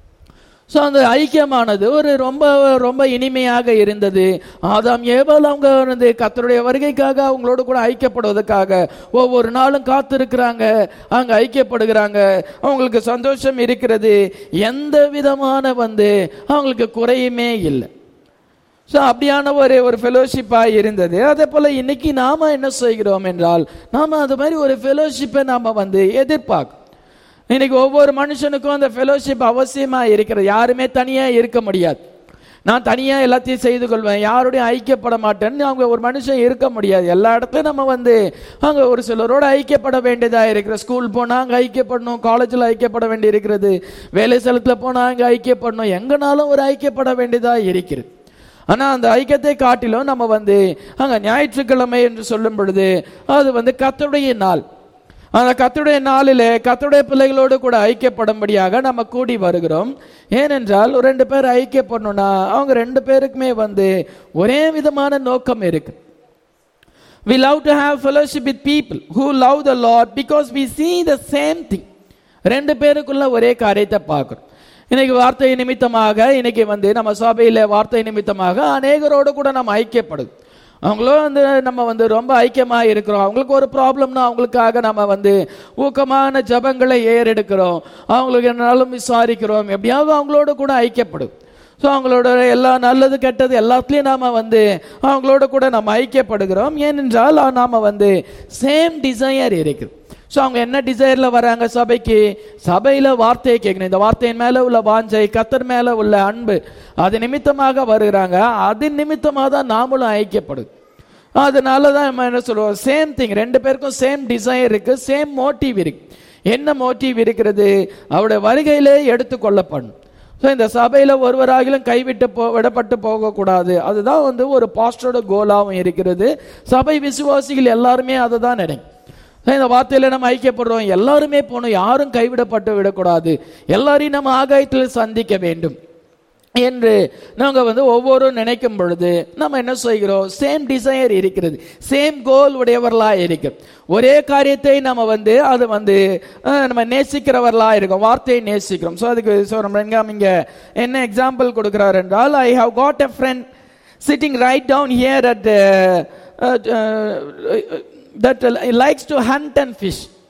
ஸோ அந்த ஐக்கியமானது ஒரு ரொம்ப ரொம்ப இனிமையாக இருந்தது ஆதாம் ஏவாள் அவங்க வந்து கர்த்தருடைய வருகைக்காக அவங்களோட கூட ஐக்கியப்படுவதற்காக ஒவ்வொரு நாளும் காத்திருக்கிறாங்க அங்க ஐக்கியப்படுகிறாங்க அவங்களுக்கு சந்தோஷம் இருக்கிறது எந்த விதமான வந்து அவங்களுக்கு குறையுமே இல்லை ஸோ அப்படியான ஒரு ஒரு ஃபெலோஷிப்பாக இருந்தது அதே போல் இன்னைக்கு நாம என்ன செய்கிறோம் என்றால் நாம அது மாதிரி ஒரு ஃபெலோஷிப்பை நாம வந்து எதிர்பார்க்கிறோம் இன்னைக்கு ஒவ்வொரு மனுஷனுக்கும் அந்த ஃபெலோஷிப் அவசியமா இருக்கிறது யாருமே தனியா இருக்க முடியாது நான் தனியா எல்லாத்தையும் செய்து கொள்வேன் யாரோடையும் ஐக்கியப்பட மாட்டேன்னு அவங்க ஒரு மனுஷன் இருக்க முடியாது எல்லா இடத்துலையும் நம்ம வந்து அங்க ஒரு சிலரோட ஐக்கியப்பட வேண்டியதா இருக்கிற ஸ்கூல் போனா அங்க ஐக்கியப்படணும் காலேஜில் ஐக்கியப்பட வேண்டி இருக்கிறது வேலை ஸ்தலத்துல போனா அங்க ஐக்கியப்படணும் எங்கனாலும் ஒரு ஐக்கியப்பட வேண்டியதா இருக்கிறது ஆனா அந்த ஐக்கியத்தை காட்டிலும் நம்ம வந்து அங்க ஞாயிற்றுக்கிழமை என்று சொல்லும் பொழுது அது வந்து கர்த்தருடைய நாள் அந்த கர்த்தருடைய நாளிலே கர்த்தருடைய பிள்ளைகளோடு கூட ஐக்கியப்படும்படியாக நம்ம கூடி வருகிறோம் ஏனென்றால் ஒரு ரெண்டு பேர் ஐக்கியப்படணும்னா அவங்க ரெண்டு பேருக்குமே வந்து ஒரே விதமான நோக்கம் இருக்கு We love to have fellowship with people who love the Lord because we see the same thing. ரெண்டு பேருக்குள்ள ஒரே காரியத்தை பார்க்கிறோம் இன்னைக்கு வார்த்தை நிமித்தமாக இன்னைக்கு வந்து நம்ம சபையில வார்த்தை நிமித்தமாக அநேகரோடு கூட நம்ம ஐக்கியப்படுது அவங்களும் வந்து நம்ம வந்து ரொம்ப ஐக்கியமா இருக்கிறோம் அவங்களுக்கு ஒரு ப்ராப்ளம்னா அவங்களுக்காக நம்ம வந்து ஊக்கமான ஜபங்களை ஏறெடுக்கிறோம் அவங்களுக்கு என்னாலும் விசாரிக்கிறோம் எப்படியாவது அவங்களோட கூட ஐக்கியப்படும் ஸோ அவங்களோட எல்லா நல்லது கெட்டது எல்லாத்துலேயும் நாம் வந்து அவங்களோட கூட நம்ம ஐக்கியப்படுகிறோம் ஏனென்றால் நாம் வந்து சேம் டிசையர் இருக்குது ஸோ அவங்க என்ன டிசையரில் வராங்க சபைக்கு சபையில் வார்த்தையை கேட்கணும் இந்த வார்த்தையின் மேலே உள்ள வாஞ்சை கத்தர் மேலே உள்ள அன்பு அது நிமித்தமாக வருகிறாங்க அது நிமித்தமாக தான் நாமளும் ஐக்கியப்படுது அதனால தான் நம்ம என்ன சொல்லுவோம் சேம் திங் ரெண்டு பேருக்கும் சேம் டிசைன் இருக்கு சேம் மோட்டிவ் இருக்கு என்ன மோட்டிவ் இருக்கிறது அவருடைய வருகையிலே எடுத்துக்கொள்ளப்படும் ஸோ இந்த சபையில் ஒருவராகிலும் கைவிட்டு போ விடப்பட்டு போகக்கூடாது அதுதான் வந்து ஒரு பாஸ்டரோட கோலாகவும் இருக்கிறது சபை விசுவாசிகள் எல்லாருமே அதை தான் நினைக்கும் ஸோ இந்த வார்த்தையில நம்ம ஐக்கியப்படுறோம் எல்லாருமே போகணும் யாரும் கைவிடப்பட்டு விடக்கூடாது எல்லாரையும் நம்ம ஆகாயத்தில் சந்திக்க வேண்டும் என்று நாங்கள் வந்து ஒவ்வொரு நினைக்கும் பொழுது நம்ம என்ன செய்கிறோம் சேம் டிசைர் இருக்கிறது சேம் கோல் உடையவர்களா இருக்கு ஒரே காரியத்தை நம்ம வந்து அது வந்து அஹ், நம்ம நேசிக்கிறவர்களா இருக்கோம் வார்த்தையை நேசிக்கிறோம் ஸோ அதுக்கு ஸோ நம்ம எங்க இங்க என்ன எக்ஸாம்பிள் கொடுக்கிறார் என்றால் I have got a friend sitting right down here at that likes to hunt and fish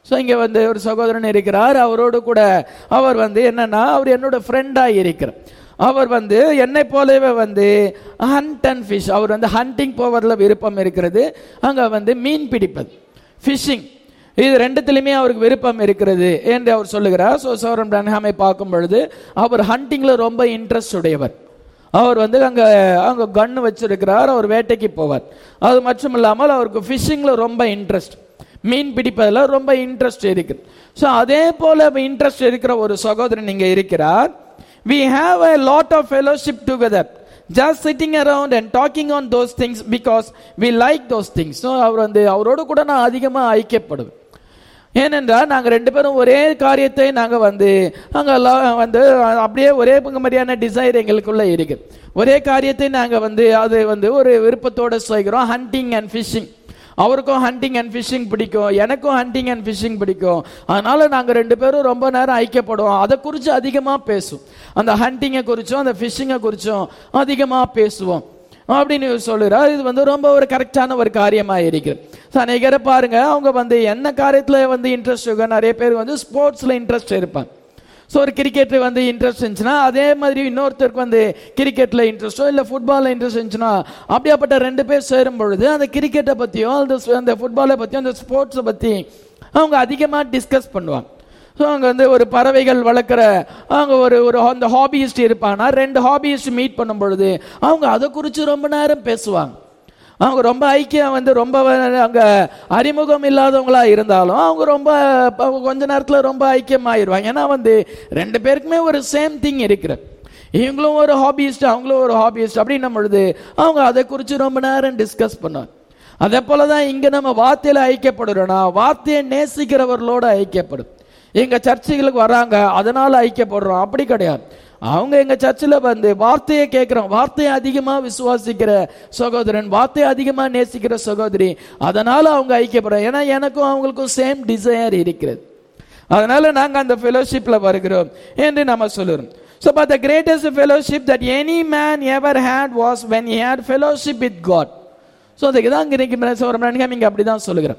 so இங்கே வந்து ஒரு சகோதரன் இருக்கிறார் அவரோடு கூட அவர் வந்து என்னன்னா அவர் என்னோட ஃப்ரெண்டாக இருக்கிறார் அவர் வந்து என்னை போலவே வந்து ஹண்ட் அண்ட் ஃபிஷ் அவர் வந்து ஹண்டிங் போவதில் விருப்பம் இருக்கிறது அங்கே வந்து மீன் பிடிப்பது ஃபிஷிங் இது ரெண்டுத்திலுமே அவருக்கு விருப்பம் இருக்கிறது என்று அவர் சொல்லுகிறார் ஸோ சோரன் பிரன்ஹாமை பார்க்கும் பொழுது அவர் ஹண்டிங்கில் ரொம்ப இன்ட்ரெஸ்ட் உடையவர் அவர் வந்து அங்கே அங்கே கன்று வச்சிருக்கிறார் அவர் வேட்டைக்கு போவார் அது மட்டும் இல்லாமல் அவருக்கு ஃபிஷிங்கில் ரொம்ப இன்ட்ரெஸ்ட் மீன் பிடிப்பதில் ரொம்ப இன்ட்ரெஸ்ட் இருக்கு ஸோ அதே போல இன்ட்ரெஸ்ட் இருக்கிற ஒரு சகோதரன் இங்கே இருக்கிறார் we have a lot of fellowship together just sitting around and talking on those things because we like those things so அவர் வந்து அவரோடு கூட நான் அதிகமாக ஐக்கியப்படுவேன் ஏனென்றால் நாங்கள் ரெண்டு பேரும் ஒரே காரியத்தை நாங்கள் வந்து அங்கே வந்து அப்படியே ஒரே மாதிரியான டிசைர் எங்களுக்குள்ள இருக்கு ஒரே காரியத்தை நாங்கள் வந்து அது வந்து ஒரு விருப்பத்தோட செய்கிறோம் ஹண்டிங் அண்ட் ஃபிஷிங் அவருக்கும் ஹண்டிங் அண்ட் ஃபிஷிங் பிடிக்கும் எனக்கும் ஹண்டிங் அண்ட் ஃபிஷிங் பிடிக்கும் அதனால நாங்கள் ரெண்டு பேரும் ரொம்ப நேரம் ஐக்கியப்படுவோம் அதை குறித்து அதிகமாக பேசும் அந்த ஹண்டிங்கை குறித்தும் அந்த ஃபிஷிங்கை குறித்தும் அதிகமாக பேசுவோம் அப்படின்னு சொல்லுறார் இது வந்து ரொம்ப ஒரு கரெக்டான ஒரு காரியமா இருக்குது ஸோ அநேகரை பாருங்க அவங்க வந்து என்ன காரியத்துல வந்து இன்ட்ரெஸ்ட் இருக்கும் நிறைய பேர் வந்து ஸ்போர்ட்ஸ்ல இன்ட்ரெஸ்ட் இருப்பாங்க ஸோ ஒரு கிரிக்கெட் வந்து இன்ட்ரெஸ்ட் இருந்துச்சுன்னா அதே மாதிரி இன்னொருத்தருக்கு வந்து கிரிக்கெட்ல இன்ட்ரெஸ்டோ இல்லை ஃபுட்பாலில் இன்ட்ரெஸ்ட் இருந்துச்சுன்னா அப்படியாப்பட்ட ரெண்டு பேர் சேரும் பொழுது அந்த கிரிக்கெட்டை பற்றியும் அந்த அந்த ஃபுட்பாலை பற்றியும் அந்த ஸ்போர்ட்ஸை பற்றி அவங்க அதிகமாக டிஸ்கஸ் பண்ணுவாங்க ஸோ அங்கே வந்து ஒரு பறவைகள் வளர்க்குற அவங்க ஒரு ஒரு அந்த ஹாபியிஸ்ட் இருப்பாங்கன்னா ரெண்டு ஹாபியிஸ்ட் மீட் பண்ணும் பொழுது அவங்க அதை குறித்து ரொம்ப நேரம் பேசுவாங்க அவங்க ரொம்ப ஐக்கியம் வந்து ரொம்ப அங்கே அறிமுகம் இல்லாதவங்களா இருந்தாலும் அவங்க ரொம்ப கொஞ்ச நேரத்தில் ரொம்ப ஐக்கியமாயிருவாங்க ஏன்னா வந்து ரெண்டு பேருக்குமே ஒரு சேம் திங் இருக்கிற இவங்களும் ஒரு ஹாபியிஸ்ட் அவங்களும் ஒரு ஹாபியிஸ்ட் அப்படின்னும் பொழுது அவங்க அதை குறித்து ரொம்ப நேரம் டிஸ்கஸ் பண்ணுவாங்க அதே போல தான் இங்கே நம்ம வார்த்தையில் ஐக்கியப்படுறோம்னா வார்த்தையை நேசிக்கிறவர்களோட ஐக்கியப்படும் எங்க சர்ச்சுகளுக்கு வராங்க அதனால ஐக்கியப்படுறோம் அப்படி கிடையாது அவங்க எங்க சர்ச்சில் வந்து வார்த்தையை கேட்கிறோம் வார்த்தையை அதிகமா விசுவாசிக்கிற சகோதரன் வார்த்தையை அதிகமா நேசிக்கிற சகோதரி அதனால அவங்க ஐக்கியப்படுறோம் ஏன்னா எனக்கும் அவங்களுக்கும் சேம் டிசையர் இருக்கிறது அதனால நாங்க அந்த ஃபெலோஷிப்ல வருகிறோம் என்று நம்ம சொல்லுறோம் So, but the greatest fellowship that any man ever had was when he had fellowship with God. So அதுக்கு தான் இங்கே இங்கே அப்படி தான் சொல்லுகிறேன்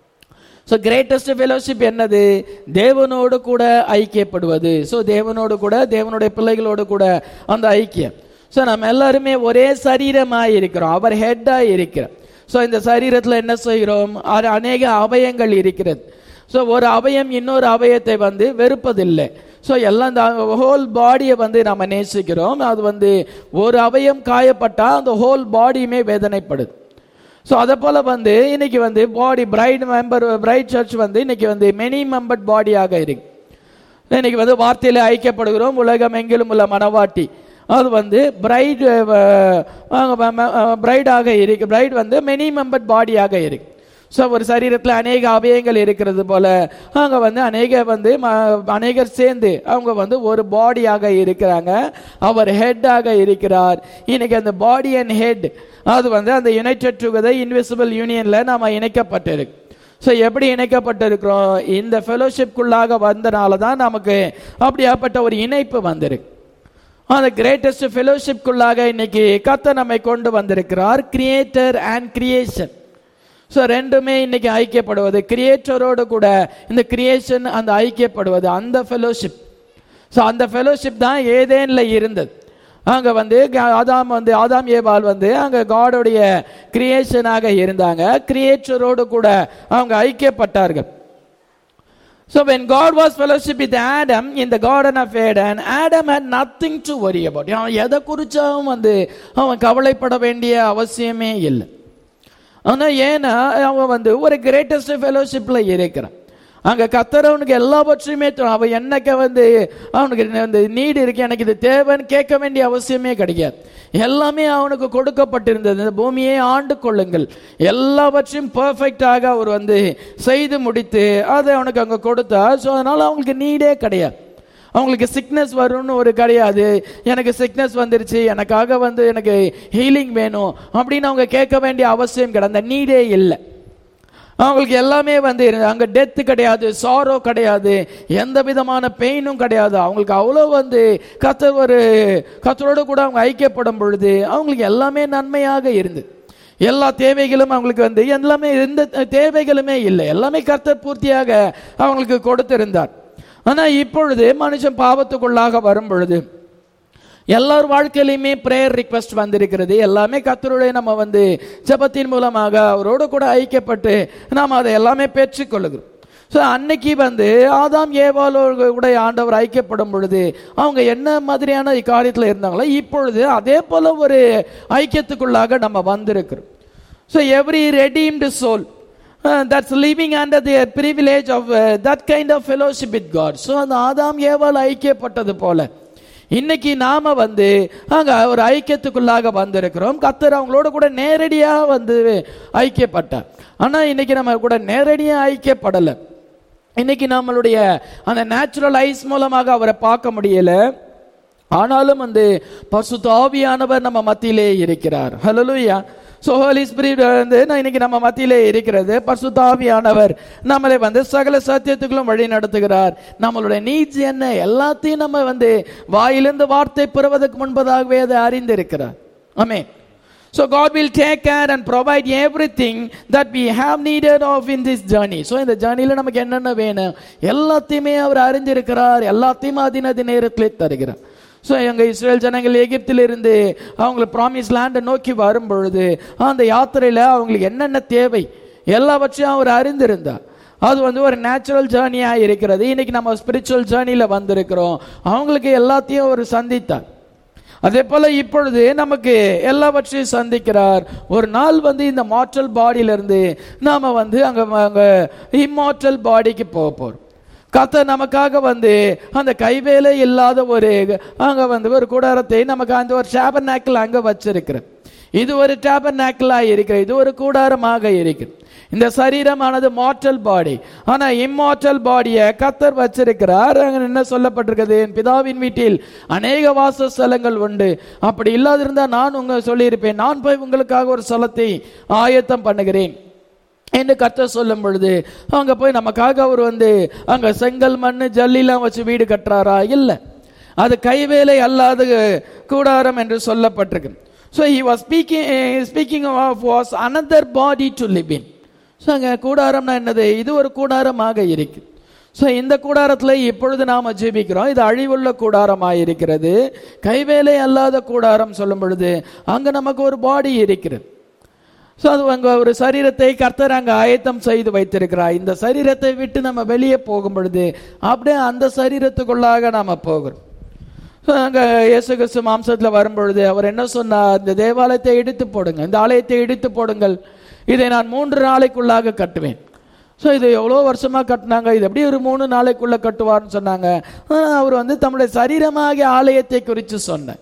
ஸோ கிரேட்டஸ்ட் ஃபெலோஷிப் என்னது தேவனோடு கூட ஐக்கியப்படுவது ஸோ தேவனோடு கூட தேவனுடைய பிள்ளைகளோடு கூட அந்த ஐக்கியம் ஸோ நம்ம எல்லாருமே ஒரே சரீரமாக இருக்கிறோம் அவர் ஹெட்டாக இருக்கிறோம் ஸோ இந்த சரீரத்தில் என்ன செய்கிறோம் அது அநேக அவயங்கள் இருக்கிறது ஸோ ஒரு அவயம் இன்னொரு அவயத்தை வந்து வெறுப்பதில்லை ஸோ எல்லாம் இந்த ஹோல் பாடியை வந்து நம்ம நேசிக்கிறோம் அது வந்து ஒரு அவயம் காயப்பட்டால் அந்த ஹோல் பாடியுமே வேதனைப்படுது ஸோ அதை போல வந்து இன்னைக்கு வந்து body bride member bride church வந்து இன்னைக்கு வந்து மெனி மெம்பர்ட் பாடியாக இருக்கு இன்னைக்கு வந்து வார்த்தையில ஐக்கியப்படுகிறோம் உலகம் எங்கிலும் உள்ள மனவாட்டி அது வந்து பிரைட் பிரைடாக இருக்கு பிரைட் வந்து மெனி மெம்பர்ட் பாடியாக இருக்கு ஸோ ஒரு சரீரத்தில் அநேக அவயங்கள் இருக்கிறது போல அங்கே வந்து அநேக வந்து அநேகர் சேர்ந்து அவங்க வந்து ஒரு பாடியாக இருக்கிறாங்க அவர் ஹெட்டாக இருக்கிறார் இன்னைக்கு அந்த பாடி அண்ட் ஹெட் அது வந்து அந்த யுனைடெட் டுகெதர் இன்விசிபிள் யூனியன்ல நாம இணைக்கப்பட்டிருக்கு ஸோ எப்படி இணைக்கப்பட்டிருக்கிறோம் இந்த ஃபெலோஷிப்குள்ளாக வந்தனால தான் நமக்கு அப்படியாப்பட்ட ஒரு இணைப்பு வந்திருக்கு அந்த கிரேட்டஸ்ட் ஃபெலோஷிப்குள்ளாக இன்னைக்கு கத்த நம்மை கொண்டு வந்திருக்கிறார் கிரியேட்டர் அண்ட் கிரியேஷன் ஸோ ரெண்டுமே இன்னைக்கு ஐக்கியப்படுவது கிரியேட்டரோடு கூட இந்த கிரியேஷன் அந்த ஐக்கியப்படுவது அந்த ஃபெலோஷிப் ஸோ அந்த ஃபெலோஷிப் தான் ஏதேனில் இருந்தது அங்கே வந்து ஆதாம் வந்து ஆதாம் ஏபால் வந்து அங்கே காடோடைய கிரியேஷனாக இருந்தாங்க கிரியேட்டரோடு கூட அவங்க ஐக்கியப்பட்டார்கள் So when God was fellowship with Adam in the Garden of Eden, Adam had nothing to worry about. அவன் எதை குறிச்சாவும் வந்து அவன் கவலைப்பட வேண்டிய அவசியமே இல்லை ஆனா ஏன்னா அவன் வந்து ஒரு கிரேட்டஸ்ட் ஃபெலோஷிப்ல இருக்கிறான் அங்க கத்தரவனுக்கு எல்லாவற்றையுமே அவன் என்னக்க வந்து அவனுக்கு அந்த நீடு இருக்கு எனக்கு இது தேவைன்னு கேட்க வேண்டிய அவசியமே கிடையாது எல்லாமே அவனுக்கு கொடுக்கப்பட்டிருந்தது இந்த பூமியை ஆண்டு கொள்ளுங்கள் எல்லாவற்றையும் பர்ஃபெக்டாக அவர் வந்து செய்து முடித்து அதை அவனுக்கு அங்க கொடுத்தா ஸோ அதனால அவங்களுக்கு நீடே கிடையாது அவங்களுக்கு சிக்னஸ் வரும்னு ஒரு கிடையாது எனக்கு சிக்னஸ் வந்துருச்சு எனக்காக வந்து எனக்கு ஹீலிங் வேணும் அப்படின்னு அவங்க கேட்க வேண்டிய அவசியம் கிடையாது அந்த நீடே இல்லை அவங்களுக்கு எல்லாமே வந்து அங்கே டெத்து கிடையாது சாரோ கிடையாது எந்த விதமான பெயினும் கிடையாது அவங்களுக்கு அவ்வளோ வந்து கத்த ஒரு கத்தரோடு கூட அவங்க ஐக்கியப்படும் பொழுது அவங்களுக்கு எல்லாமே நன்மையாக இருந்து எல்லா தேவைகளும் அவங்களுக்கு வந்து எல்லாமே எந்த தேவைகளுமே இல்லை எல்லாமே கர்த்தர் பூர்த்தியாக அவங்களுக்கு கொடுத்திருந்தார் ஆனா இப்பொழுது மனுஷன் பாவத்துக்குள்ளாக வரும் பொழுது எல்லார் வாழ்க்கையிலுமே பிரேயர் ரிக்வெஸ்ட் வந்திருக்கிறது எல்லாமே கத்தருடைய நம்ம வந்து ஜெபத்தின் மூலமாக அவரோடு கூட ஐக்கியப்பட்டு நாம் அதை எல்லாமே பெற்றுக்கொள்ளுகிறோம் ஸோ அன்னைக்கு வந்து ஆதாம் ஏவாலோடு கூட ஆண்டவர் ஐக்கியப்படும் பொழுது அவங்க என்ன மாதிரியான காரியத்தில் இருந்தாங்களோ இப்பொழுது அதே போல ஒரு ஐக்கியத்துக்குள்ளாக நம்ம வந்திருக்கிறோம் so every redeemed soul that's living under the privilege of that kind of fellowship with God so அந்த ஆதாம் ஏவால் ஐக்கியப்பட்டது போல இன்னைக்கு நாம வந்து அங்க ஒரு ஐக்கியத்துக்குள்ளாக வந்திருக்கிறோம் கத்தர் அவங்களோட கூட நேரடியா வந்து ஐக்கியப்பட்டார் ஆனா இன்னைக்கு நம்ம கூட நேரடியா ஐக்கியப்படலை இன்னைக்கு நம்மளுடைய அந்த நேச்சுரல் ஐஸ் மூலமாக அவரை பார்க்க முடியல ஆனாலும் வந்து பசுத்த ஆவியானவர் நம்ம மத்தியிலே இருக்கிறார் ஹலலுயா ஸோ ஹோலி ஸ்பிரிட் வந்து நான் இன்னைக்கு நம்ம மத்தியிலே இருக்கிறது பசுத்த ஆவியானவர் நம்மளை வந்து சகல சத்தியத்துக்களும் வழி நடத்துகிறார் நம்மளுடைய நீட்ஸ் என்ன எல்லாத்தையும் நம்ம வந்து வாயிலிருந்து வார்த்தை பெறுவதற்கு முன்பதாகவே அதை அறிந்திருக்கிறார் ஆமே So God will take care and provide everything that we have needed of in this journey. So இந்த ஜர்னில நமக்கு என்னென்ன வேணும் எல்லாத்தையுமே அவர் அறிந்திருக்கிறார் எல்லாத்தையும் அதினது நேரத்தில் தருகிறார் ஸோ எங்க இஸ்ரேல் ஜனங்கள் எகிப்திலிருந்து அவங்களுக்கு ப்ராமிஸ் லேண்டை நோக்கி வரும் பொழுது அந்த யாத்திரையில அவங்களுக்கு என்னென்ன தேவை எல்லாவற்றையும் அவர் அறிந்திருந்தார் அது வந்து ஒரு நேச்சுரல் ஜேர்னியாக இருக்கிறது இன்னைக்கு நம்ம ஸ்பிரிச்சுவல் ஜேர்னியில் வந்திருக்கிறோம் அவங்களுக்கு எல்லாத்தையும் அவர் சந்தித்தார் அதே போல இப்பொழுது நமக்கு எல்லாவற்றையும் சந்திக்கிறார் ஒரு நாள் வந்து இந்த மார்டல் பாடியிலிருந்து நாம வந்து அங்க அங்க இம்மார்டல் பாடிக்கு போக போறோம் கத்த நமக்காக வந்து அந்த கைவேலை இல்லாத ஒரு அங்க வந்து ஒரு கூடாரத்தை நமக்கு அந்த ஒரு டேபர் நாக்கில் அங்க வச்சிருக்கிறேன் இது ஒரு டேபர் நாக்கிலா இருக்கிற இது ஒரு கூடாரமாக இருக்கு இந்த சரீரமானது மார்டல் பாடி ஆனா இம்மார்டல் பாடியை கத்தர் வச்சிருக்கிறார் அங்க என்ன சொல்லப்பட்டிருக்கிறது என் பிதாவின் வீட்டில் அநேக வாசஸ்தலங்கள் உண்டு அப்படி இல்லாதிருந்தா நான் உங்க சொல்லியிருப்பேன் நான் போய் உங்களுக்காக ஒரு ஸ்தலத்தை ஆயத்தம் பண்ணுகிறேன் என்று கர்த்தர் சொல்லும் பொழுது அங்க போய் நமக்காக அவர் வந்து அங்க செங்கல் மண்ணு ஜல்லிலாம் வச்சு வீடு கட்டுறாரா இல்லை அது கைவேலை அல்லாத கூடாரம் என்று சொல்லப்பட்டிருக்கு so he was speaking speaking of was another body to live in so அங்கே கூடாரம்னா என்னது இது ஒரு கூடாரமாக இருக்கு ஸோ இந்த கூடாரத்தில் இப்பொழுது நாம் ஜீவிக்கிறோம் இது அழிவுள்ள கூடாரமாக இருக்கிறது கைவேலை அல்லாத கூடாரம் சொல்லும் பொழுது அங்கே நமக்கு ஒரு பாடி இருக்கிறது ஸோ அது அங்கே ஒரு சரீரத்தை கர்த்தர் அங்கே ஆயத்தம் செய்து வைத்திருக்கிறார் இந்த சரீரத்தை விட்டு நம்ம வெளியே போகும் பொழுது அப்படியே அந்த சரீரத்துக்குள்ளாக நாம் போகிறோம் ஸோ அங்கே இயேசு கிறிஸ்து மாம்சத்தில் வரும்பொழுது அவர் என்ன சொன்னார் இந்த தேவாலயத்தை இடித்து போடுங்க இந்த ஆலயத்தை இடித்து போடுங்கள் இதை நான் மூன்று நாளைக்குள்ளாக கட்டுவேன் ஸோ இது எவ்வளோ வருஷமாக கட்டினாங்க இது எப்படி ஒரு மூணு நாளைக்குள்ள கட்டுவார்னு சொன்னாங்க அவர் வந்து தம்முடைய சரீரமாகிய ஆலயத்தை குறித்து சொன்னார்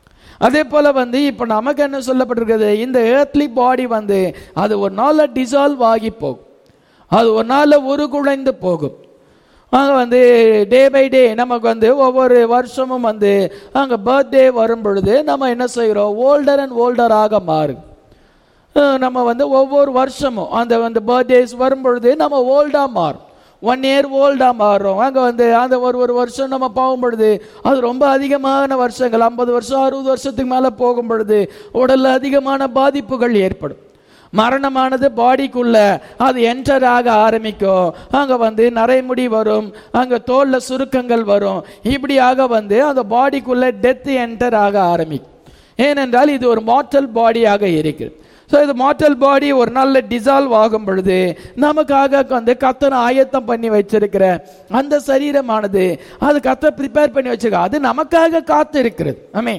அதே போல வந்து இப்போ நமக்கு என்ன சொல்லப்பட்டிருக்கிறது இந்த ஏர்த்லி பாடி வந்து அது ஒரு நாளில் டிசால்வ் ஆகி போகும் அது ஒரு நாளில் ஒரு குழைந்து போகும் அங்கே வந்து டே பை டே நமக்கு வந்து ஒவ்வொரு வருஷமும் வந்து அங்கே பர்த்டே வரும் பொழுது நம்ம என்ன செய்கிறோம் ஓல்டர் அண்ட் ஓல்டராக மாறும் நம்ம வந்து ஒவ்வொரு வருஷமும் அந்த வந்து பர்த்டேஸ் வரும் பொழுது நம்ம ஓல்டாக மாறும் ஒன் இயர் ஓல்டாக மாறுறோம் அங்கே வந்து அந்த ஒரு ஒரு வருஷம் நம்ம போகும் பொழுது அது ரொம்ப அதிகமான வருஷங்கள் ஐம்பது வருஷம் அறுபது வருஷத்துக்கு மேலே போகும் பொழுது உடலில் அதிகமான பாதிப்புகள் ஏற்படும் மரணமானது பாடிக்குள்ள அது என்டர் ஆக ஆரம்பிக்கும் அங்க வந்து நரைமுடி வரும் அங்க தோல்ல சுருக்கங்கள் வரும் இப்படியாக வந்து அந்த பாடிக்குள்ள டெத் என்டர் ஆக ஆரம்பிக்கும் ஏனென்றால் இது ஒரு மார்டல் பாடியாக இருக்குது ஸோ இது மார்டல் பாடி ஒரு நாள்ல டிசால்வ் ஆகும் பொழுது நமக்காக வந்து கத்தனை ஆயத்தம் பண்ணி வச்சிருக்கிற அந்த சரீரமானது அது கத்த ப்ரிப்பேர் பண்ணி வச்சிருக்க அது நமக்காக காத்து இருக்கிறது ஆமே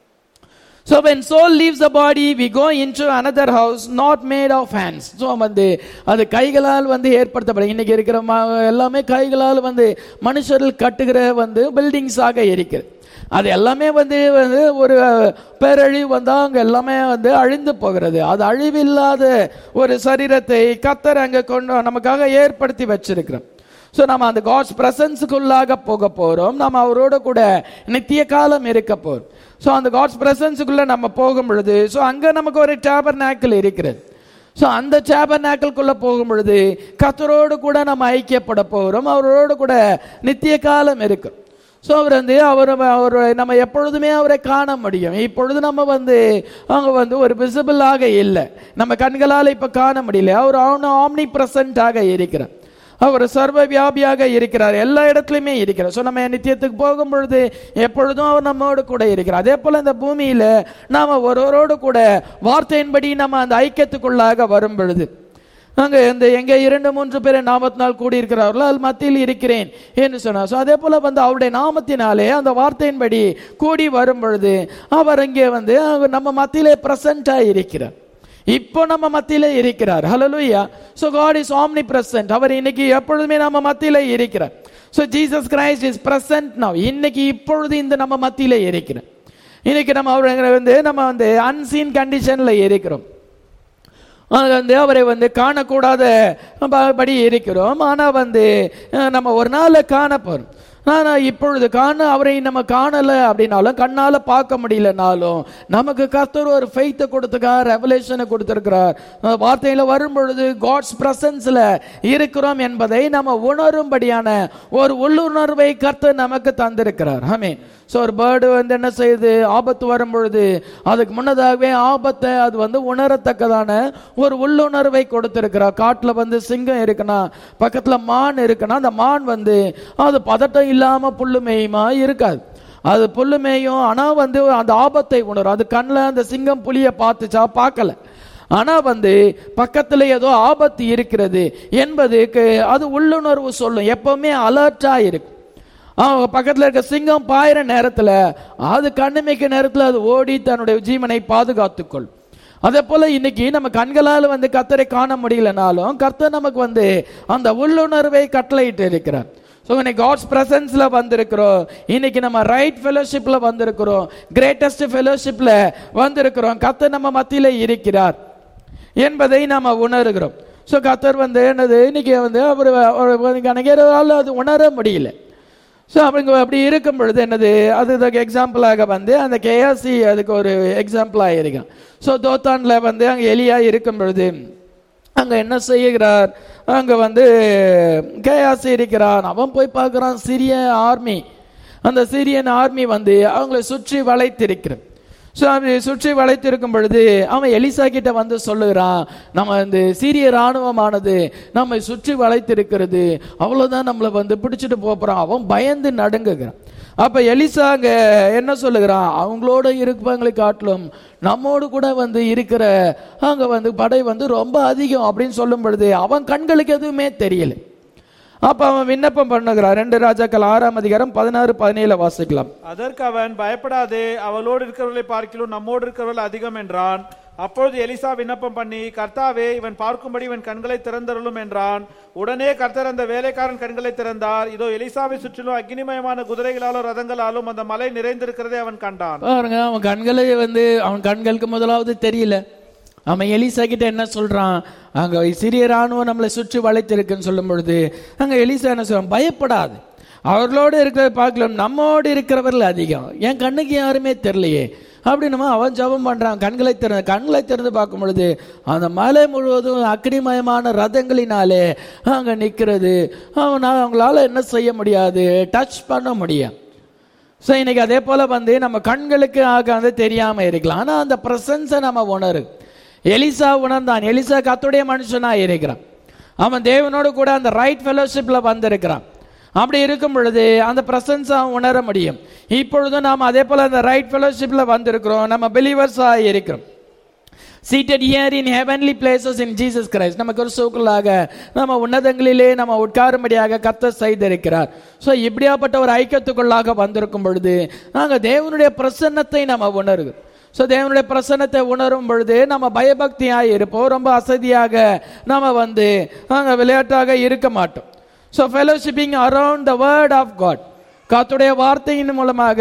So when soul leaves the body, we go into another house not made of hands. So வந்து அது கைகளால் வந்து ஏற்படுத்தப்படும் இன்னைக்கு இருக்கிற ம- எல்லாமே கைகளால் வந்து மனுஷர்கள் கட்டுகிற வந்து பில்டிங்ஸாக இருக்கிறது அது எல்லாமே வந்து வந்து ஒரு பேரழிவு வந்தால் அங்கே எல்லாமே வந்து அழிந்து போகிறது அது அழிவில்லாத ஒரு சரீரத்தை கத்தர் அங்கே கொண்டு நமக்காக ஏற்படுத்தி வச்சிருக்கிறோம் ஸோ நம்ம அந்த காட்ஸ் பிரசன்ஸுக்குள்ளாக போக போறோம் நம்ம அவரோட கூட நித்திய காலம் இருக்க போறோம் ஸோ அந்த காட்ஸ் பிரசன்ஸுக்குள்ள நம்ம போகும் பொழுது ஸோ அங்க நமக்கு ஒரு டேபர் நாக்கிள் இருக்கிறது ஸோ அந்த டேபர் நாக்கிள்குள்ள போகும் பொழுது கத்தரோடு கூட நம்ம ஐக்கியப்பட போகிறோம் அவரோடு கூட நித்திய காலம் இருக்கும் ஸோ அவர் வந்து அவர் அவர் நம்ம எப்பொழுதுமே அவரை காண முடியும் இப்பொழுது நம்ம வந்து அவங்க வந்து ஒரு விசிபிளாக இல்லை நம்ம கண்களால் இப்போ காண முடியல அவர் ஆம்னி பிரசன்டாக இருக்கிறார் அவர் சர்வ வியாபியாக இருக்கிறார் எல்லா இடத்துலையுமே இருக்கிறார் ஸோ நம்ம நித்தியத்துக்கு போகும் பொழுது எப்பொழுதும் அவர் நம்மோடு கூட இருக்கிறார் அதே போல இந்த பூமியில நாம ஒருவரோடு கூட வார்த்தையின்படி நம்ம அந்த ஐக்கியத்துக்குள்ளாக வரும் பொழுது அங்க இந்த எங்க இரண்டு மூன்று பேரை நாமத்தினால் கூடி இருக்கிறார்களோ அது மத்தியில் இருக்கிறேன் என்று சொன்னார் ஸோ அதே போல வந்து அவருடைய நாமத்தினாலே அந்த வார்த்தையின்படி கூடி வரும் பொழுது அவர் இங்கே வந்து அவர் நம்ம மத்தியிலே பிரசண்டா இருக்கிறார் இப்போ நம்ம மத்தியில இருக்கிறார் ஹalleluya so god is omnipresent அவர் இன்னைக்கு எப்பொழுதுமே நம்ம மத்தியில இருக்கிறார் so jesus christ is present now இன்னைக்கு இப்பொழுது இந்த நம்ம மத்தியில இருக்கிறார் இன்னைக்கு நம்ம அவர் வந்து நம்ம வந்து அன்சீன் கண்டிஷன்ல இருக்கிறோம் அது வந்து அவரை வந்து காணக்கூடாத ப- படி இருக்கிறோம் ஆனா வந்து அஹ், நம்ம ஒரு நாள்ல காண போறோம் ஆனா இப்பொழுது காண அவரை நம்ம காணல அப்படின்னாலும் கண்ணால பார்க்க முடியலனாலும் நமக்கு கர்த்தர் ஒரு ஃபெய்த்தை கொடுத்துருக்கார் ரெவலேஷனை கொடுத்திருக்கிறார் அஹ், வார்த்தையில வரும் பொழுது காட்ஸ் பிரசன்ஸ்ல இருக்கிறோம் என்பதை நம்ம உணரும்படியான ஒரு உள்ளுணர்வை கர்த்தர் நமக்கு தந்திருக்கிறார் ஆமே ஸோ ஒரு பேர்டு வந்து என்ன செய்யுது ஆபத்து வரும் பொழுது அதுக்கு முன்னதாகவே ஆபத்தை அது வந்து உணரத்தக்கதான ஒரு உள்ளுணர்வை கொடுத்திருக்கிறார் காட்டுல வந்து சிங்கம் இருக்குன்னா பக்கத்துல மான் இருக்குன்னா அந்த மான் வந்து அது பதட்டம் இல்லாம புல்லு மேயுமா இருக்காது அது புல்லு மேயும் ஆனா வந்து அந்த ஆபத்தை உணரும் அது கண்ணில் அந்த சிங்கம் புலியை பார்த்துச்சா பார்க்கல ஆனா வந்து பக்கத்துல ஏதோ ஆபத்து இருக்கிறது என்பதுக்கு அது உள்ளுணர்வு சொல்லும் எப்பவுமே அலர்ட்டா இருக்கும் அவங்க பக்கத்துல இருக்க சிங்கம் பாயிற நேரத்துல அது கண்ணுமைக்க நேரத்துல அது ஓடி தன்னுடைய ஜீவனை பாதுகாத்துக்கொள் அதே போல இன்னைக்கு நம்ம கண்களால் வந்து கர்த்தரை காண முடியலனாலும் கர்த்தர் நமக்கு வந்து அந்த உள்ளுணர்வை கட்டளையிட்டு இருக்கிறார் ஸோ இன்னைக்கு காட்ஸ் பிரசன்ஸ்ல வந்திருக்கிறோம் இன்னைக்கு நம்ம ரைட் ஃபெலோஷிப்ல வந்திருக்கிறோம் கிரேட்டஸ்ட் ஃபெலோஷிப்ல வந்திருக்கிறோம் கர்த்தர் நம்ம மத்தியில இருக்கிறார் என்பதை நாம உணர்கிறோம் ஸோ கர்த்தர் வந்து என்னது இன்னைக்கு வந்து அவர் அவர் அநேகரால் அது உணர முடியல ஸோ அவங்க அப்படி இருக்கும் பொழுது என்னது அது இதுக்கு எக்ஸாம்பிளாக வந்து அந்த கேஆர்சி அதுக்கு ஒரு எக்ஸாம்பிளாக இருக்கும் ஸோ தோத்தானில் வந்து அங்கே எலியா இருக்கும் பொழுது அங்கே என்ன செய்கிறார் அங்கே வந்து கேஆர்சி இருக்கிறான் அவன் போய் பார்க்குறான் சிரிய ஆர்மி அந்த சிரியன் ஆர்மி வந்து அவங்களை சுற்றி வளைத்திருக்கிறான் ஸோ அப்படி சுற்றி வளைத்திருக்கும் பொழுது அவன் எலிசா கிட்ட வந்து சொல்லுகிறான் நம்ம இந்த சீரிய இராணுவமானது நம்மை சுற்றி வளைத்திருக்கிறது அவ்வளவுதான் நம்மளை வந்து பிடிச்சிட்டு போறான் அவன் பயந்து நடுங்குகிறான் அப்ப எலிசா அங்க என்ன சொல்லுகிறான் அவங்களோட இருப்பவங்களை காட்டிலும் நம்மோடு கூட வந்து இருக்கிற அங்க வந்து படை வந்து ரொம்ப அதிகம் அப்படின்னு சொல்லும் பொழுது அவன் கண்களுக்கு எதுவுமே தெரியல அப்ப அவன் விண்ணப்பம் பண்ணுகிறான் ரெண்டு ராஜாக்கள் ஆறாம் அதிகாரம் பதினாறு பதினேழு வாசிக்கலாம் அதற்கு அவன் பயப்படாதே அவளோடு இருக்கிறவர்களை பார்க்கிலும் நம்மோடு இருக்கிறவர்கள் அதிகம் என்றான் அப்பொழுது எலிசா விண்ணப்பம் பண்ணி கர்த்தாவே இவன் பார்க்கும்படி இவன் கண்களை திறந்தருளும் என்றான் உடனே கர்த்தர் அந்த வேலைக்காரன் கண்களை திறந்தார் இதோ எலிசாவை சுற்றிலும் அக்னிமயமான குதிரைகளாலும் ரதங்களாலும் அந்த மலை நிறைந்திருக்கிறதை அவன் கண்டான் பாருங்க அவன் கண்களை வந்து அவன் கண்களுக்கு முதலாவது தெரியல அவன் எலிசா கிட்ட என்ன சொல்றான் அங்க சிறிய ராணுவம் நம்மளை சுற்றி வளைத்திருக்குன்னு சொல்லும் பொழுது அங்க எலிசா என்ன சொல்றான் பயப்படாது அவர்களோடு இருக்கிறத பார்க்கலாம் நம்மோடு இருக்கிறவர்கள் அதிகம் என் கண்ணுக்கு யாருமே தெரியலையே அப்படின்னு அவன் ஜெபம் பண்றான் கண்களை திறந்து கண்களை திறந்து பார்க்கும் பொழுது அந்த மலை முழுவதும் அக்னிமயமான ரதங்களினாலே அங்க நிக்கிறது அவன் அவங்களால என்ன செய்ய முடியாது டச் பண்ண முடியும் ஸோ இன்னைக்கு அதே போல வந்து நம்ம கண்களுக்கு ஆக வந்து தெரியாம இருக்கலாம் ஆனா அந்த பிரசன்ஸை நம்ம உணரு எலிசா உணர்ந்தான் எலிசா கத்துடைய மனுஷனா இருக்கிறான் அவன் தேவனோடு கூட அந்த ரைட் ஃபெலோஷிப்ல வந்திருக்கிறான் அப்படி இருக்கும் பொழுது அந்த பிரசன்ஸ் அவன் உணர முடியும் இப்பொழுதும் நாம் அதே போல அந்த ரைட் ஃபெலோஷிப்ல வந்திருக்கிறோம் நம்ம பிலீவர்ஸா இருக்கிறோம் seated here in heavenly places in Jesus Christ நமக்கு ஒரு சூக்கலாக நம்ம உன்னதங்களிலே நம்ம உட்காரும்படியாக கத்த செய்திருக்கிறார் ஸோ இப்படியாப்பட்ட ஒரு ஐக்கியத்துக்குள்ளாக வந்திருக்கும் பொழுது நாங்கள் தேவனுடைய பிரசன்னத்தை நம்ம உணர்கிறோம் ஸோ தேவனுடைய பிரசன்னத்தை உணரும் பொழுது நம்ம பயபக்தியாக இருப்போம் ரொம்ப அசதியாக நம்ம வந்து நாங்கள் விளையாட்டாக இருக்க மாட்டோம் so fellowshipping around the word of God காத்துடைய வார்த்தையின் மூலமாக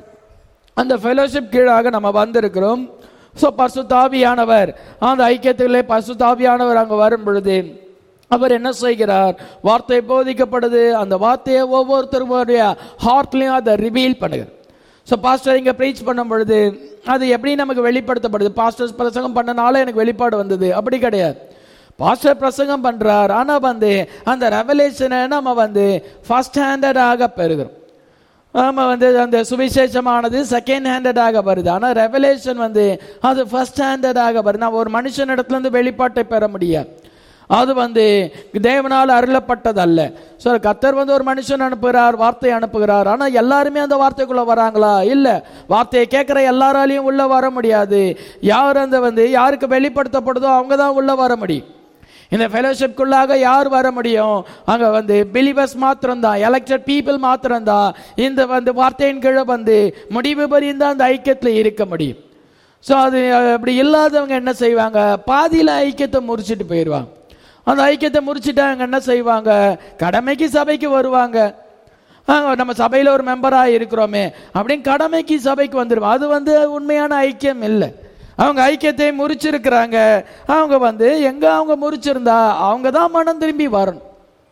அந்த ஃபெலோஷிப் கீழாக நம்ம வந்திருக்கிறோம் ஸோ பசுதாவியானவர் அந்த ஐக்கியத்திலே பசுதாவியானவர் அங்கே வரும் பொழுது அவர் என்ன செய்கிறார் வார்த்தை போதிக்கப்படுது அந்த வார்த்தையை ஒவ்வொருத்தருடைய ஹார்ட்லையும் அதை ரிவீல் பண்ணுகிறார் ஸோ பாஸ்டர் இங்கே ப்ரீச் பண்ணும் பொழுது அது எப்படி நமக்கு வெளிப்படுத்தப்படுது பாஸ்டர்ஸ் பிரசங்கம் பண்ணனால எனக்கு வெளிப்பாடு வந்தது அப்படி கிடையாது பாஸ்டர் பிரசங்கம் பண்றார் ஆனா வந்து அந்த ரெவலேஷனை நம்ம வந்து ஃபர்ஸ்ட் ஹேண்டடாக பெறுகிறோம் ஆமா வந்து அந்த சுவிசேஷமானது செகண்ட் ஹேண்டடாக வருது ஆனா ரெவலேஷன் வந்து அது ஃபர்ஸ்ட் ஹேண்டடாக வருது நான் ஒரு மனுஷன் இடத்துல இருந்து வெளிப்பாட்டை பெற முடியாது அது வந்து தேவனால் அருளப்பட்டது அல்ல ஸோ கத்தர் வந்து ஒரு மனுஷன் அனுப்புகிறார் வார்த்தை அனுப்புகிறார் ஆனா எல்லாருமே அந்த வார்த்தைக்குள்ள வராங்களா இல்ல வார்த்தையை கேட்கிற எல்லாராலையும் உள்ள வர முடியாது யார் அந்த வந்து யாருக்கு வெளிப்படுத்தப்படுதோ அவங்க தான் உள்ள வர முடியும் இந்த ஃபெலோஷிப்குள்ளாக யார் வர முடியும் அங்க வந்து பிலிவர்ஸ் மாத்திரம்தான் எலெக்டட் பீப்புள் மாத்திரம்தான் இந்த வந்து வார்த்தையின் கீழே வந்து முடிவு பரிந்து அந்த ஐக்கியத்தில் இருக்க முடியும் ஸோ அது அஹ், அப்படி இல்லாதவங்க என்ன செய்வாங்க பாதியில் ஐக்கியத்தை முறிச்சிட்டு போயிடுவாங்க அந்த ஐக்கியத்தை முறிச்சிட்டு அவங்க என்ன செய்வாங்க கடமைக்கு சபைக்கு வருவாங்க ஆ, நம்ம சபையில் ஒரு மெம்பராக இருக்கிறோமே அப்படின்னு கடமைக்கு சபைக்கு வந்துடுவோம் அது வந்து உண்மையான ஐக்கியம் இல்லை அவங்க ஐக்கியத்தை முறிச்சிருக்கிறாங்க அவங்க வந்து எங்க அவங்க முறிச்சிருந்தா அவங்க தான் மனம் திரும்பி வரணும்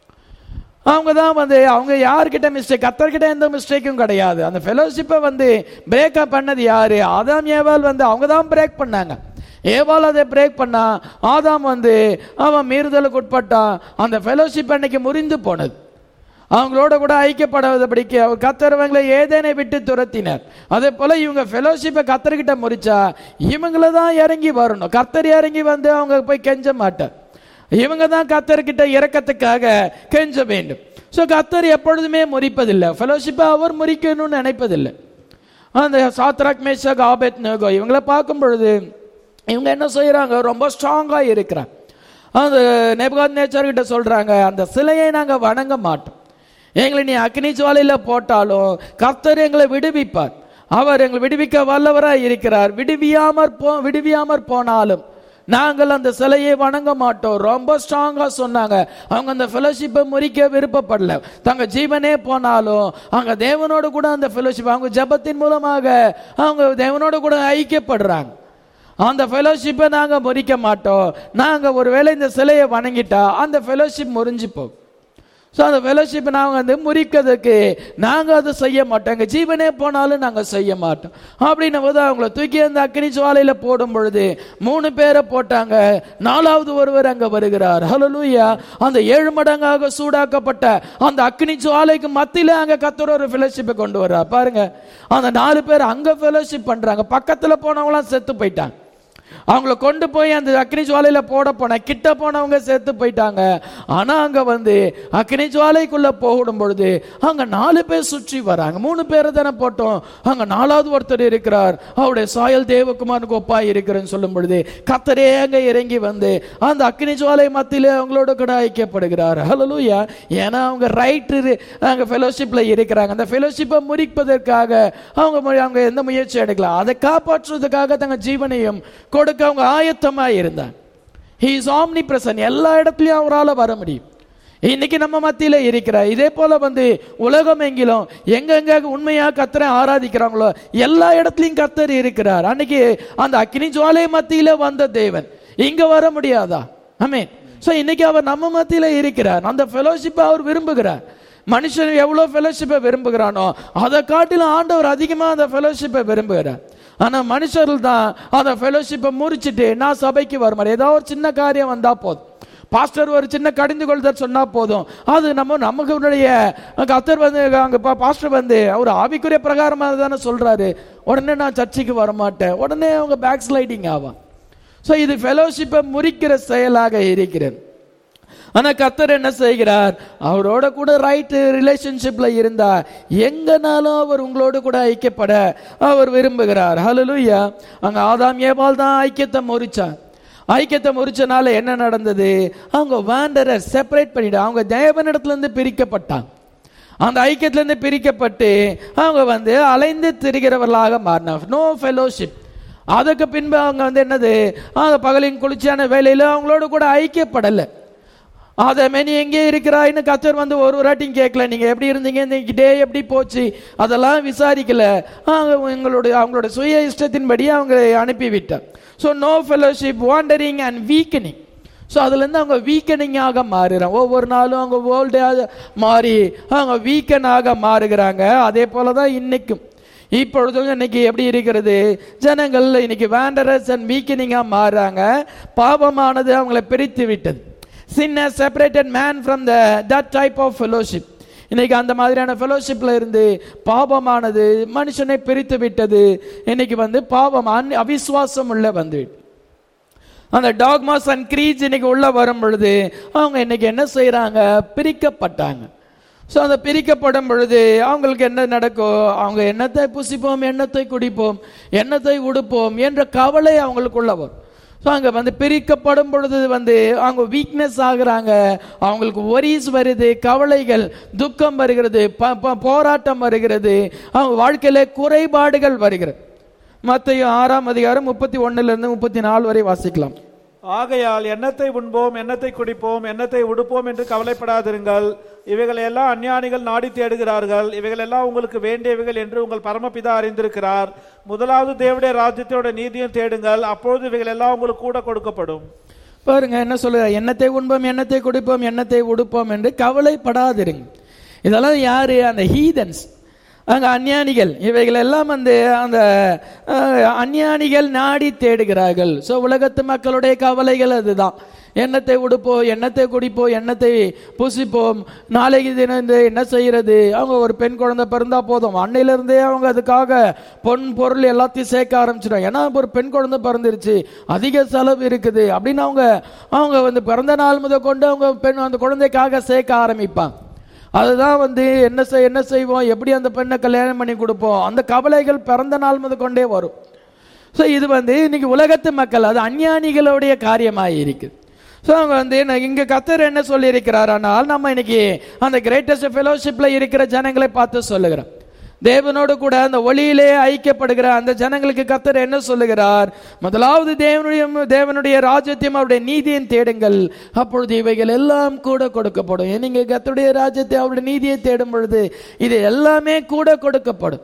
அவங்க தான் வந்து அவங்க யார்கிட்ட மிஸ்டேக் கத்தர்கிட்ட எந்த மிஸ்டேக்கும் கிடையாது அந்த ஃபெலோஷிப்பை வந்து பிரேக்கப் பண்ணது யாரு ஆதாம் ஏவாள் வந்து அவங்க தான் பிரேக் பண்ணாங்க ஏவாள் அதை பிரேக் பண்ணா ஆதாம் வந்து அவன் மீறுதலுக்கு உட்பட்டான் அந்த ஃபெலோஷிப் அன்னைக்கு முறிந்து போனது அவங்களோட கூட ஐக்கியப்படாதபடிக்கு அவர் கத்தரவங்களை ஏதேனை விட்டு துரத்தினர் அதே போல இவங்க ஃபெலோஷிப்பை கத்தர்கிட்ட முறிச்சா இவங்கள தான் இறங்கி வரணும் கத்தர் இறங்கி வந்து அவங்க போய் கெஞ்ச மாட்டார் இவங்க தான் கத்தர்கிட்ட இறக்கத்துக்காக கெஞ்ச வேண்டும் ஸோ கத்தர் எப்பொழுதுமே முறிப்பதில்லை ஃபெலோஷிப்பை அவர் முறிக்கணும்னு நினைப்பதில்லை அந்த சாத்ராக் மேஷக் ஆபேத் நேகோ இவங்களை பார்க்கும் பொழுது இவங்க என்ன செய்யறாங்க ரொம்ப ஸ்ட்ராங்கா இருக்கிறாங்க அந்த நேபுகாத் நேச்சர் கிட்ட சொல்றாங்க அந்த சிலையை நாங்க வணங்க மாட்டோம் எங்களை நீ அக்னி ஜுவாலையில போட்டாலும் கர்த்தர் எங்களை விடுவிப்பார் அவர் எங்களை விடுவிக்க வல்லவராய் இருக்கிறார் விடுவியாமற் போ விடுவியாமற் போனாலும் நாங்கள் அந்த சிலையை வணங்க மாட்டோம் ரொம்ப ஸ்ட்ராங்கா சொன்னாங்க அவங்க அந்த ஃபெலோஷிப்பை முறிக்க விருப்பப்படல தங்க ஜீவனே போனாலும் அங்க தேவனோடு கூட அந்த ஃபெலோஷிப் அவங்க ஜெபத்தின் மூலமாக அவங்க தேவனோடு கூட ஐக்கியப்படுறாங்க அந்த ஃபெலோஷிப்பை நாங்க முறிக்க மாட்டோம் நாங்க ஒருவேளை இந்த சிலையை வணங்கிட்டா அந்த ஃபெலோஷிப் முறிஞ்சு போகும் ஸோ அந்த ஃபெலோஷிப் நாங்கள் வந்து முறிக்கிறதுக்கு நாங்கள் அதை செய்ய மாட்டோம் எங்கள் ஜீவனே போனாலும் நாங்கள் செய்ய மாட்டோம் அப்படின்னும் போது அவங்கள தூக்கி அந்த அக்னி ஜுவாலையில் போடும் பொழுது மூணு பேரை போட்டாங்க நாலாவது ஒருவர் அங்கே வருகிறார் ஹலலூயா அந்த ஏழு மடங்காக சூடாக்கப்பட்ட அந்த அக்னி ஜுவாலைக்கு மத்தியில் அங்கே கத்தர் ஒரு ஃபெலோஷிப்பை கொண்டு வர்றார் பாருங்க அந்த நாலு பேர் அங்கே ஃபெலோஷிப் பண்ணுறாங்க பக்கத்தில் போனவங்களாம் செத்து போயிட்டாங்க அவங்கள கொண்டு போய் அந்த அக்னி ஜுவாலையில போட போன கிட்ட போனவங்க செத்து போயிட்டாங்க ஆனா அங்க வந்து அக்னி ஜுவாலைக்குள்ள போடும் பொழுது அங்க நாலு பேர் சுற்றி வராங்க மூணு பேரை தானே போட்டோம் அங்க நாலாவது ஒருத்தர் இருக்கிறார் அவருடைய சாயல் தேவகுமாருக்கு ஒப்பாய் இருக்கிறேன்னு சொல்லும் பொழுது கத்தரே அங்க இறங்கி வந்து அந்த அக்னி ஜுவாலை மத்தியில அவங்களோட கூட ஐக்கியப்படுகிறார் ஹலலூயா ஏன்னா அவங்க ரைட் அங்க ஃபெலோஷிப்ல இருக்கிறாங்க அந்த ஃபெலோஷிப்பை முறிப்பதற்காக அவங்க மு- அவங்க எந்த முயற்சி எடுக்கலாம் அதை காப்பாற்றுவதற்காக தங்க ஜீவனையும் கொடுக்க அவங்க ஆயத்தமா இருந்தாங்க ஹி இஸ் ஆம்னி பிரசன் எல்லா இடத்துலயும் அவரால வர முடியும் இன்னைக்கு நம்ம மத்தியில இருக்கிற இதே போல வந்து உலகம் எங்கிலும் எங்கெங்க உண்மையா கத்தரை ஆராதிக்கிறாங்களோ எல்லா இடத்துலயும் கத்தர் இருக்கிறார் அன்னைக்கு அந்த அக்னி ஜுவாலை மத்தியில வந்த தேவன் இங்க வர முடியாதா ஆமென் சோ இன்னைக்கு அவர் நம்ம மத்தியில இருக்கிறார் அந்த ஃபெலோஷிப்பை அவர் விரும்புகிறார் மனுஷன் எவ்வளவு ஃபெலோஷிப்பை விரும்புகிறானோ அதை காட்டிலும் ஆண்டவர் அதிகமா அந்த ஃபெலோஷிப்பை விரும்புகிறார் ஆனா மனுஷர்கள் தான் அந்த ஃபெலோஷிப்பை முறிச்சிட்டு நான் சபைக்கு வர மாதிரி ஏதாவது ஒரு சின்ன காரியம் வந்தா போதும் பாஸ்டர் ஒரு சின்ன கடிந்து கொள்தல் சொன்னா போதும் அது நம்ம நமக்குடைய கத்தர் வந்து அங்க பா- பாஸ்டர் வந்து அவர் ஆவிக்குரிய பிரகாரமாக தானே சொல்றாரு உடனே நான் சர்ச்சுக்கு வர மாட்டேன் உடனே அவங்க பேக் ஸ்லைடிங் ஆவான் ஸோ இது ஃபெலோஷிப்பை முறிக்கிற செயலாக இருக்கிறது ஆனா கத்தர் என்ன செய்கிறார் அவரோட கூட ரைட் ரிலேஷன்ஷிப்ல இருந்தா எங்கனாலும் அவர் உங்களோடு கூட ஐக்கியப்பட அவர் விரும்புகிறார் ஹalleluya அங்க ஆதாம் ஏவாள் தான் ஐக்கியத்தை முறிச்சான் ஐக்கியத்தை முறிச்சனால என்ன நடந்தது அவங்க வேண்டரை செப்பரேட் பண்ணிட்டு அவங்க தேவனிடத்துல இருந்து பிரிக்கப்பட்டாங்க அந்த ஐக்கியத்துல இருந்து பிரிக்கப்பட்டு அவங்க வந்து அலைந்து திரிகிறவர்களாக மாறினாங்க நோ ஃபெலோஷிப் அதுக்கு பின்பு அவங்க வந்து என்னது அந்த பகலின் குளிர்ச்சியான வேலையில அவங்களோட கூட ஐக்கியப்படலை அதை மேனி எங்கே இருக்கிறாய்னு கத்தர் வந்து ஒரு வாட்டியும் கேட்கல நீங்க எப்படி இருந்தீங்க இன்னைக்கு டே எப்படி போச்சு அதெல்லாம் விசாரிக்கல அவங்க உங்களுடைய அவங்களோட சுய இஷ்டத்தின்படி அவங்களை அனுப்பி விட்டார் so no fellowship wandering and weakening so அதுலேருந்து அவங்க வீக்கனிங்காக மாறுறாங்க ஒவ்வொரு நாளும் அவங்க ஓல்டாக மாறி அவங்க வீக்கனாக மாறுகிறாங்க அதே போல தான் இன்னைக்கும் இப்பொழுதும் இன்னைக்கு எப்படி இருக்கிறது ஜனங்கள் இன்னைக்கு வேண்டரஸ் அண்ட் வீக்கனிங்கா மாறுறாங்க பாவமானது அவங்களை பிரித்து விட்டது sin has separated man from the that type of fellowship இன்னைக்கு அந்த மாதிரியான ஃபெலோஷிப்ல இருந்து பாவமானது மனுஷனை பிரித்து விட்டது இன்னைக்கு வந்து பாவம் அன் அவிசுவாசம் உள்ள வந்து அந்த டாக்மாஸ் அண்ட் க்ரீட்ஸ் இன்னைக்கு உள்ள வரும் பொழுது அவங்க இன்னைக்கு என்ன செய்றாங்க பிரிக்கப்பட்டாங்க ஸோ அந்த பிரிக்கப்படும் பொழுது அவங்களுக்கு என்ன நடக்கும் அவங்க எண்ணத்தை புசிப்போம் எண்ணத்தை குடிப்போம் எண்ணத்தை உடுப்போம் என்ற கவலை அவங்களுக்குள்ள வரும் ஸோ அங்கே வந்து பிரிக்கப்படும் பொழுது வந்து அவங்க வீக்னஸ் ஆகுறாங்க அவங்களுக்கு ஒரீஸ் வருது கவலைகள் துக்கம் வருகிறது ப- ப- போராட்டம் வருகிறது அவங்க வாழ்க்கையில குறைபாடுகள் வருகிறது மத்தையும் ஆறாம் அதிகாரம் முப்பத்தி ஒண்ணுல இருந்து முப்பத்தி நாலு வரை வாசிக்கலாம் ஆகையால் எண்ணத்தை உண்போம் எண்ணத்தை குடிப்போம் எண்ணத்தை உடுப்போம் என்று கவலைப்படாதிருங்கள் இவைகளை எல்லாம் அஞ்ஞானிகள் நாடி தேடுகிறார்கள் இவைகள் எல்லாம் உங்களுக்கு வேண்டியவைகள் என்று உங்கள் பரமபிதா அறிந்திருக்கிறார் முதலாவது தேவடைய ராஜ்யத்தோட நீதியும் தேடுங்கள் அப்பொழுது இவைகள் எல்லாம் உங்களுக்கு கூட கொடுக்கப்படும் பாருங்க என்ன சொல்லுற எண்ணத்தை உண்போம் எண்ணத்தை குடிப்போம் எண்ணத்தை உடுப்போம் என்று கவலைப்படாதிருங்க இதெல்லாம் யாரு அந்த ஹீதன்ஸ் அங்க அஞ்ஞானிகள் இவைகள் எல்லாம் வந்து அந்த அஹ், அஞ்ஞானிகள் நாடி தேடுகிறார்கள் ஸோ உலகத்து மக்களுடைய கவலைகள் அதுதான் எண்ணத்தை உடுப்போம் எண்ணத்தை குடிப்போம் எண்ணத்தை பூசிப்போம் நாளைக்கு தினம் இந்த என்ன செய்யறது அவங்க ஒரு பெண் குழந்தை பிறந்தா போதும் அன்னையிலிருந்தே அவங்க அதுக்காக பொன் பொருள் எல்லாத்தையும் சேர்க்க ஆரம்பிச்சிடும் ஏன்னா ஒரு பெண் குழந்தை பிறந்துருச்சு அதிக செலவு இருக்குது அப்படின்னு அவங்க அவங்க வந்து பிறந்த நாள் முதல் கொண்டு அவங்க பெண் அந்த குழந்தைக்காக சேர்க்க ஆரம்பிப்பாங்க அதுதான் வந்து என்ன செய் என்ன செய்வோம் எப்படி அந்த பெண்ணை கல்யாணம் பண்ணி கொடுப்போம் அந்த கவலைகள் பிறந்த நாள் முதல் கொண்டே வரும் ஸோ இது வந்து இன்னைக்கு உலகத்து மக்கள் அது அஞ்ஞானிகளுடைய காரியமாக இருக்குது ஸோ அவங்க வந்து நான் இங்க கத்தர் என்ன சொல்லியிருக்கிறார் ஆனால் நம்ம இன்னைக்கு அந்த கிரேட்டஸ்ட் ஃபெலோஷிப்ல இருக்கிற ஜனங்களை பார்த்து சொல்லுகிறோம் தேவனோடு கூட அந்த ஒளியிலே ஐக்கியப்படுகிற அந்த ஜனங்களுக்கு கத்தர் என்ன சொல்லுகிறார் முதலாவது தேவனுடைய தேவனுடைய ராஜ்யத்தையும் அவருடைய நீதியையும் தேடுங்கள் அப்பொழுது இவைகள் எல்லாம் கூட கொடுக்கப்படும் ஏன் நீங்க கத்தருடைய ராஜ்யத்தை அவருடைய நீதியை தேடும் பொழுது இது எல்லாமே கூட கொடுக்கப்படும்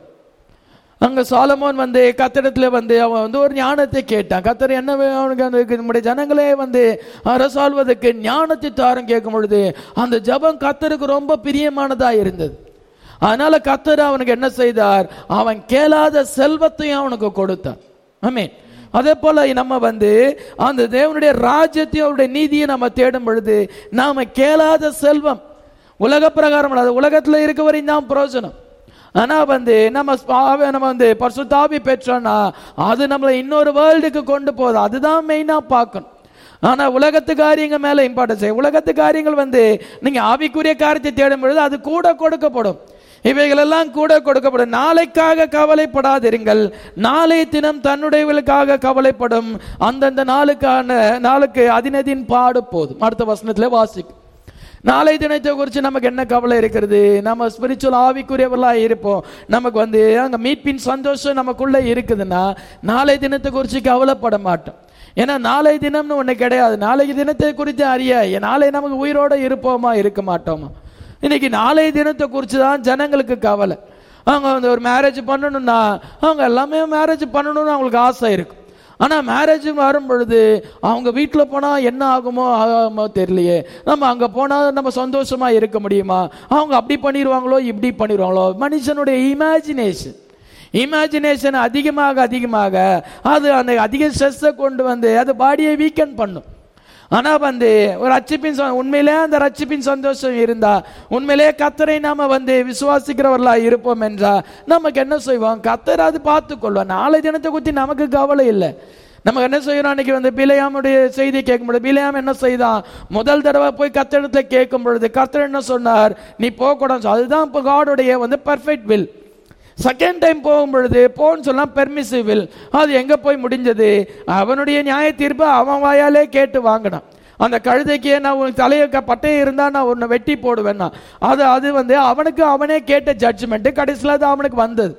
அங்க சாலமோன் வந்து கத்திடத்துல வந்து அவன் வந்து ஒரு ஞானத்தை கேட்டான் கத்தர் என்ன வே- அவனுக்கு அந்த நம்முடைய ஜனங்களே வந்து அரசாள்வதற்கு ஞானத்தை தாரும் கேட்கும் பொழுது அந்த ஜெபம் கத்தருக்கு ரொம்ப பிரியமானதா இருந்தது அதனால கத்தர் அவனுக்கு என்ன செய்தார் அவன் கேளாத செல்வத்தையும் அவனுக்கு கொடுத்தார் ஆமென் அதே போல நம்ம வந்து அந்த தேவனுடைய ராஜ்யத்தையும் அவருடைய நீதியை நம்ம தேடும் பொழுது நாம கேளாத செல்வம் உலக பிரகாரம் அல்ல, அது உலகத்துல இருக்க வரையும் தான் பிரயோஜனம் ஆனா வந்து நம்ம ஸ்பா- நம்ம வந்து பரிசுத்தாவி பெற்றோம்னா அது நம்மளை இன்னொரு வேர்ல்டுக்கு கொண்டு போகுது அதுதான் மெயினா பார்க்கணும் ஆனா உலகத்து காரியங்கள் மேல இம்பார்ட்டன்ஸ் உலகத்து காரியங்கள் வந்து நீங்க ஆவிக்குரிய காரியத்தை தேடும் பொழுது அது கூட கொடுக்கப்படும் இவைகளெல்லாம் கூட கொடுக்கப்படும் நாளைக்காக கவலைப்படாதிருங்கள் நாளை தினம் தன்னுடையவர்களுக்காக கவலைப்படும் அந்தந்த நாளுக்கான நாளுக்கு அதினதின் பாடு போதும் அடுத்த வசனத்துல வாசிக்கும் நாளை தினத்தை குறித்து நமக்கு என்ன கவலை இருக்கிறது நம்ம ஸ்பிரிச்சுவல் ஆவிக்குரியவர்களா இருப்போம் நமக்கு வந்து அங்க மீட்பின் சந்தோஷம் நமக்குள்ள இருக்குதுன்னா நாளை தினத்தை குறித்து கவலைப்பட மாட்டோம் ஏன்னா நாளை தினம்னு ஒண்ணு கிடையாது நாளைக்கு தினத்தை குறித்து அறிய நாளை நமக்கு உயிரோட இருப்போமா இருக்க மாட்டோமா இன்னைக்கு நாளை தினத்தை குறித்து தான் ஜனங்களுக்கு கவலை அவங்க வந்து ஒரு மேரேஜ் பண்ணணும்னா அவங்க எல்லாமே மேரேஜ் பண்ணணும்னு அவங்களுக்கு ஆசை இருக்கும் ஆனா மேரேஜ் வரும் பொழுது அவங்க வீட்டுல போனா என்ன ஆகுமோ ஆகாமோ தெரியலையே நம்ம அங்க போனா நம்ம சந்தோஷமா இருக்க முடியுமா அவங்க அப்படி பண்ணிடுவாங்களோ இப்படி பண்ணிடுவாங்களோ மனுஷனுடைய இமேஜினேஷன் இமேஜினேஷன் அதிகமாக அதிகமாக அது அந்த அதிக ஸ்ட்ரெஸ்ஸை கொண்டு வந்து அது பாடியை வீக்கன் பண்ணும் ஆனா வந்து ஒரு ரட்சிப்பின் ச- உண்மையிலே அந்த ரட்சிப்பின் சந்தோஷம் இருந்தா உண்மையிலே கத்தரை நாம வந்து விசுவாசிக்கிறவர்களா இருப்போம் என்றா நமக்கு என்ன செய்வோம் கத்தர் அது பார்த்து கொள்வோம் நாளை தினத்தை குறித்து நமக்கு கவலை இல்லை நம்ம என்ன செய்யறோம் அன்னைக்கு வந்து பிழையாமுடைய செய்தி கேட்கும் பொழுது பிழையாம் என்ன செய்தான் முதல் தடவை போய் கத்தரிடத்துல கேட்கும் பொழுது கத்தர் என்ன சொன்னார் நீ போகக்கூடாது அதுதான் இப்போ காடுடைய வந்து பர்ஃபெக்ட் வில் செகண்ட் டைம் போகும் பொழுது போன்னு சொன்னா பெர்மிசிவ் வில் அது எங்க போய் முடிஞ்சது அவனுடைய நியாய தீர்ப்பு அவன் வாயாலே கேட்டு வாங்கினான் அந்த கழுதைக்கு நான் உன் தலைய க- பட்டயம் இருந்தா நான் உன்னை வெட்டி போடுவேன்னா அது அது வந்து அவனுக்கு அவனே கேட்ட ஜட்ஜ்மெண்ட் கடைசியில் அது அவனுக்கு வந்தது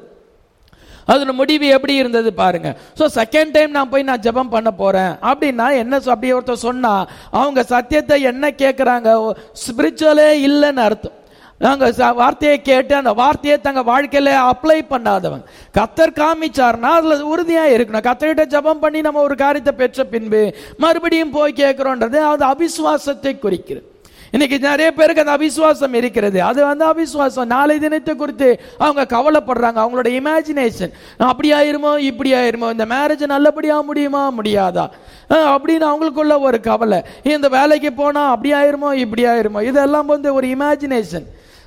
அதோட முடிவு எப்படி இருந்தது பாருங்க ஸோ செகண்ட் டைம் நான் போய் நான் ஜெபம் பண்ண போறேன் அப்படின்னா என்ன சொ- அப்படி ஒருத்தர் சொன்னா அவங்க சத்தியத்தை என்ன கேட்குறாங்க ஸ்பிரிச்சுவலே இல்லைன்னு அர்த்தம் நாங்க ச- வார்த்தையை கேட்டு அந்த வார்த்தையை தங்க வாழ்க்கையில அப்ளை பண்ணாதவன் கத்தர் காமிச்சார்னா அதுல உறுதியா இருக்கணும் கத்தர்கிட்ட ஜெபம் பண்ணி நம்ம ஒரு காரியத்தை பெற்ற பின்பு மறுபடியும் போய் கேட்கிறோன்றது அது அவிசுவாசத்தை குறிக்கிறது இன்னைக்கு நிறைய பேருக்கு அந்த அவிசுவாசம் இருக்கிறது அது வந்து அவிசுவாசம் நாளை தினத்தை குறித்து அவங்க கவலைப்படுறாங்க அவங்களோட இமேஜினேஷன் அப்படி ஆயிருமோ இப்படி ஆயிருமோ இந்த மேரேஜ் நல்லபடியா முடியுமா முடியாதா அஹ் அப்படின்னு அவங்களுக்குள்ள ஒரு கவலை இந்த வேலைக்கு போனா அப்படி ஆயிருமோ இப்படி ஆயிருமோ இதெல்லாம் வந்து ஒரு இமேஜினேஷன்